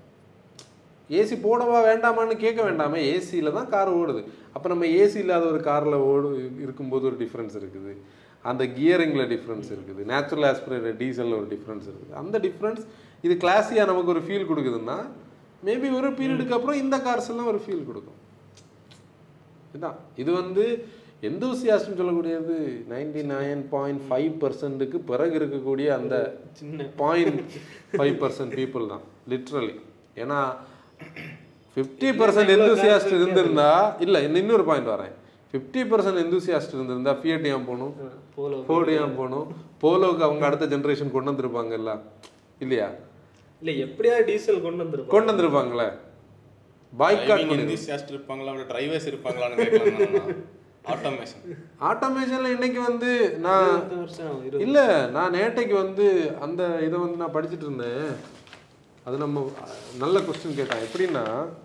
Speaker 2: ஏசி போடவா வேண்டாமான்னு கேட்க வேண்டாமே ஏசியில் தான் கார் ஓடுது அப்போ நம்ம ஏசி இல்லாத ஒரு காரில் ஓடு இருக்கும்போது ஒரு டிஃப்ரென்ஸ் இருக்குது அந்த கியரிங்கில் டிஃப்ரென்ஸ் இருக்குது நேச்சுரல் ஆஸ்பிரேட்டட் டீசலில் ஒரு டிஃப்ரென்ஸ் இருக்குது அந்த டிஃப்ரென்ஸ் இது கிளாஸியாக நமக்கு ஒரு ஃபீல் கொடுக்குதுன்னா மேபி ஒரு பீரியடுக்கு அப்புறம் இந்த கார்ஸ் எல்லாம் ஒரு ஃபீல் கொடுக்கும் இதுதான் இது வந்து எந்தூசியாஸ்ட்னு சொல்லக்கூடியது நைன்டி நைன் பாயிண்ட் ஃபைவ் பர்சன்ட்டுக்கு பிறகு இருக்கக்கூடிய அந்த
Speaker 3: சின்ன
Speaker 2: பாயிண்ட் ஃபைவ் பர்சன்ட் பீப்புள் தான் லிட்ரலி ஏன்னா ஃபிஃப்டி பர்சன்ட் எந்தூசியாஸ்ட் இருந்திருந்தா இல்லை இன்னொரு பாயிண்ட் வரேன் ஃபிஃப்டி பர்சன்ட் எந்தூசியாஸ்ட் இருந்திருந்தா ஃபியட் ஏன் போகணும்
Speaker 3: போல
Speaker 2: ஃபோர்டு ஏன் போகணும் போலோவுக்கு அவங்க அடுத்த ஜென்ரேஷன் கொண்டு வந்திருப்பாங்கல்ல இல்லையா
Speaker 3: இல்ல எப்படியாவது டீசல் கொண்டு வந்திருப்போம்
Speaker 2: கொண்டு வந்திருப்பாங்களே பாய்காட்
Speaker 1: டிரைவிங் enthusiast இருப்பாங்களா அவரோட டிரைவர்ஸ் இருப்பாங்களான்னு கேட்கலாம் ஆட்டோமேஷன்
Speaker 2: ஆட்டோமேஷன்ல இன்னைக்கு வந்து நான்
Speaker 3: இருபது வருஷம் ஆகும், இருபது
Speaker 2: இல்ல நான் நேட்டைக்கு வந்து அந்த இதை வந்து நான் படிச்சுட்டு இருந்தேன் அது நம்ம நல்ல கொஸ்டின் கேட்டேன் எப்படின்னா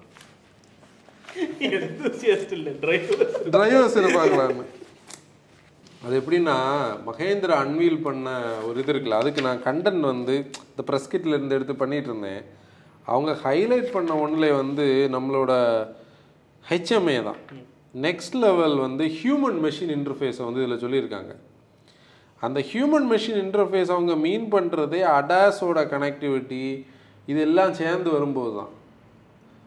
Speaker 3: enthusiast இல்ல டிரைவர்
Speaker 2: டிரைவர்ஸ் இருப்பாங்களான்னு அது எப்படின்னா மகேந்திரா அன்வீல் பண்ண ஒரு இது இருக்குல்ல அதுக்கு நான் கண்டென்ட் வந்து இந்த ப்ரெஸ் கிட்ல இருந்து எடுத்து பண்ணிட்டு இருந்தேன் அவங்க ஹைலைட் பண்ண ஒன்றில் வந்து நம்மளோட ஹெச்எம்ஏ தான் நெக்ஸ்ட் லெவல் வந்து ஹியூமன் மெஷின் இன்டர்ஃபேஸை வந்து இதில் சொல்லியிருக்காங்க அந்த ஹியூமன் மெஷின் இன்டர்ஃபேஸ் அவங்க மீன் பண்ணுறதே அடாஸோட கனெக்டிவிட்டி இது எல்லாம் சேர்ந்து வரும்போது தான்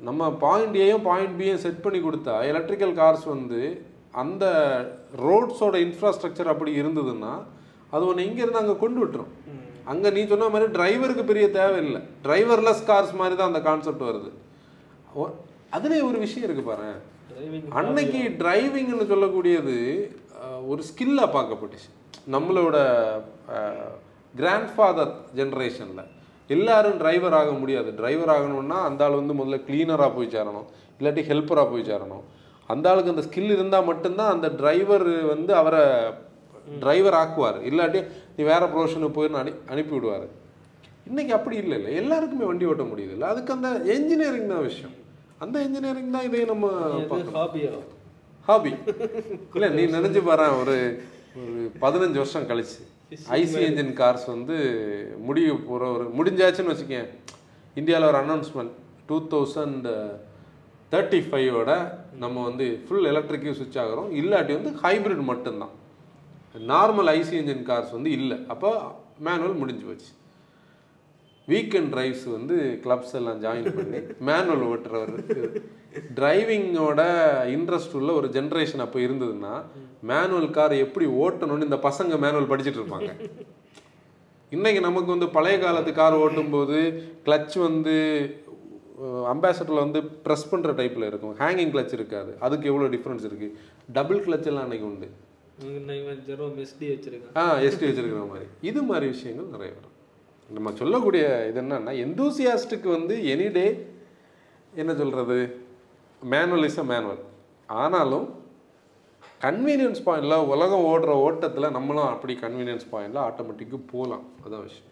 Speaker 2: நம்ம பாயிண்ட் ஏயும் பாயிண்ட் பியும் செட் பண்ணி கொடுத்தா எலக்ட்ரிக்கல் கார்ஸ் வந்து அந்த ரோட்ஸோட இன்ஃப்ராஸ்ட்ரக்சர் அப்படி இருந்ததுன்னா அது ஒன்று இங்கேருந்து அங்கே கொண்டு விட்டுரும் அங்கே நீ சொன்ன மாதிரி டிரைவருக்கு பெரிய தேவையில்லை டிரைவர்லெஸ் கார்ஸ் மாதிரி தான் அந்த கான்செப்ட் வருது ஒ- அதுலேயே ஒரு விஷயம் இருக்கு பாரு
Speaker 3: டிரைவிங்
Speaker 2: அன்னைக்கு டிரைவிங்னு சொல்லக்கூடியது அஹ், ஒரு ஸ்கில்லாக பார்க்கப்பட்டுச்சு நம்மளோட கிராண்ட் ஃபாதர் ஜென்ரேஷனில் எல்லாரும் டிரைவர் ஆக முடியாது டிரைவர் ஆகணும்னா அந்த ஆள் வந்து முதல்ல கிளீனராக போய் சேரணும் இல்லாட்டி ஹெல்ப்பராக போய் சேரணும் அந்த ஆளுக்கு அந்த ஸ்கில் இருந்தால் மட்டும்தான் அந்த டிரைவர் வந்து அவரை டிரைவர் ஆக்குவார் இல்லாட்டி நீ வேற ப்ரொஃபஷனுக்கு போயிருந்து அனு அனுப்பி விடுவார் இன்னைக்கு அப்படி இல்லை இல்லை எல்லாருக்குமே வண்டி ஓட்ட முடியுது இல்லை அதுக்கு அந்த என்ஜினியரிங் தான் விஷயம் அந்த இன்ஜினியரிங் தான் இதை நம்ம பார்க்கணும்.
Speaker 3: ஹாபியா
Speaker 2: ஹாபி இல்லை நீ நினைச்சு பாரு ஒரு ஒரு பதினஞ்சு வருஷம் கழிச்சு ஐசி என்ஜின் கார்ஸ் வந்து முடிய போகிற ஒரு முடிஞ்சாச்சுன்னு வச்சுக்கேன் இந்தியாவில் ஒரு அனௌன்ஸ்மெண்ட் டூ தௌசண்ட் தேர்ட்டி ஃபைவோட நம்ம வந்து ஃபுல் எலக்ட்ரிக்கு சுவிட்ச் ஆகிறோம் இல்லாட்டி வந்து ஹைப்ரிட் மட்டும்தான் நார்மல் ஐசி என்ஜின் கார்ஸ் வந்து இல்லை அப்போ மேனுவல் முடிஞ்சு போச்சு வீக்கெண்ட் டிரைவ்ஸ் வந்து கிளப்ஸ் எல்லாம் ஜாயின் பண்ணி மேனுவல் ஓட்டுறவர் டிரைவிங்கோட இன்ட்ரெஸ்ட் உள்ள ஒரு ஜென்ரேஷன் அப்போ இருந்ததுன்னா மேனுவல் கார் எப்படி ஓட்டணும்னு இந்த பசங்க மேனுவல் படிச்சுட்டு இருப்பாங்க இன்னைக்கு நமக்கு வந்து பழைய காலத்து கார் ஓட்டும்போது கிளச் வந்து அம்பாசடரில் வந்து ப்ரெஸ் பண்ணுற டைப்பில் இருக்கும் ஹேங்கிங் கிளச் இருக்காது அதுக்கு எவ்வளோ டிஃப்ரென்ஸ் இருக்குது டபுள் கிளச் எல்லாம் அன்னைக்கு உண்டு
Speaker 3: இவன் ஜெரோ எஸ்டி வச்சிருக்கான்
Speaker 2: ஆ எஸ்டி வச்சிருக்கிற மாதிரி இது மாதிரி விஷயங்கள் நிறைய வரும் நம்ம சொல்லக்கூடிய இது என்னன்னா எந்தூசியாஸ்டுக்கு வந்து எனி டே என்ன சொல்கிறது மேனுவல் இஸ் அ மேனுவல் ஆனாலும் கன்வீனியன்ஸ் பாயிண்டில் உலகம் ஓடுற ஓட்டத்தில் நம்மளும் அப்படி கன்வீனியன்ஸ் பாயிண்டில் ஆட்டோமேட்டிக்கு போகலாம் அதான் விஷயம்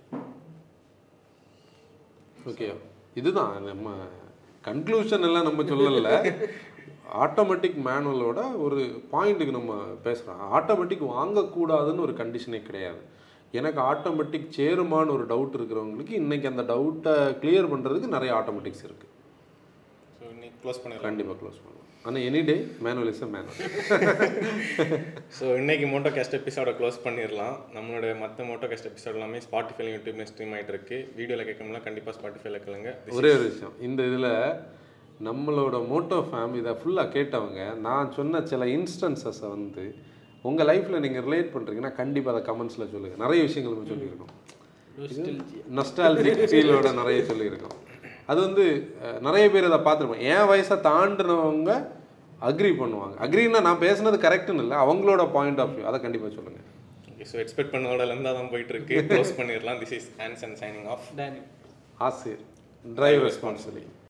Speaker 2: ஓகே இதுதான் நம்ம கன்க்ளூஷன் எல்லாம் நம்ம சொல்லல ஆட்டோமேட்டிக் மேனுவலோட ஒரு பாயிண்ட்டுக்கு நம்ம பேசுகிறோம் ஆட்டோமேட்டிக் வாங்கக்கூடாதுன்னு ஒரு கண்டிஷனே கிடையாது எனக்கு ஆட்டோமேட்டிக் சேருமான்னு ஒரு டவுட் இருக்கிறவங்களுக்கு இன்னைக்கு அந்த டவுட்டை கிளியர் பண்ணுறதுக்கு நிறைய ஆட்டோமேட்டிக்ஸ் இருக்குது
Speaker 1: ஸோ இன்னைக்கு க்ளோஸ் பண்ணிடலாம்
Speaker 2: கண்டிப்பாக க்ளோஸ் பண்ணுவோம் ஆனால் any day manual is a manual
Speaker 1: so இன்னைக்கு மோட்டோ கேஸ்ட் எபிசோட க்ளோஸ் பண்ணிடலாம் நம்மளோட மற்ற மோட்டோ கேஸ்ட் எபிசோட் எல்லாமே ஸ்பாட்டிஃபைல யூடியூப்ல ஸ்ட்ரீம் ஆயிட்டு இருக்கு வீடியோவில் கேட்கணும்னா கண்டிப்பாக ஸ்பாட்டிஃபைல கேளுங்க
Speaker 2: ஒரே ஒரு விஷயம் இந்த இதில் நம்மளோட மோட்டோ ஃபேம் இதை ஃபுல்லாக கேட்டவங்க நான் சொன்ன சில இன்ஸ்டன்சஸை வந்து உங்கள் லைஃப்பில் நீங்கள் ரிலேட் பண்ணுறீங்கன்னா கண்டிப்பாக அதை கமெண்ட்ஸில் சொல்லுங்கள் நிறைய விஷயங்கள் நம்ம சொல்லியிருக்கோம் நொஸ்டாலஜிக் ஃபீலோட நிறைய சொல்லியிருக்கோம் அது வந்து அஹ், நிறைய பேர் அதை பார்த்துருப்போம் என் வயசை தாண்டினவங்க அக்ரி பண்ணுவாங்க அக்ரின்னா நான் பேசுனது கரெக்டுன்னு இல்லை அவங்களோட பாயிண்ட் ஆஃப் வியூ அதை கண்டிப்பாக சொல்லுங்கள்
Speaker 1: ஓகே ஸோ எக்ஸ்பெக்ட் பண்ணோட லெந்தாக தான் போயிட்டு இருக்கு க்ளோஸ் பண்ணிடலாம் this is hands and signing off
Speaker 3: Danny
Speaker 2: Asir drive responsibility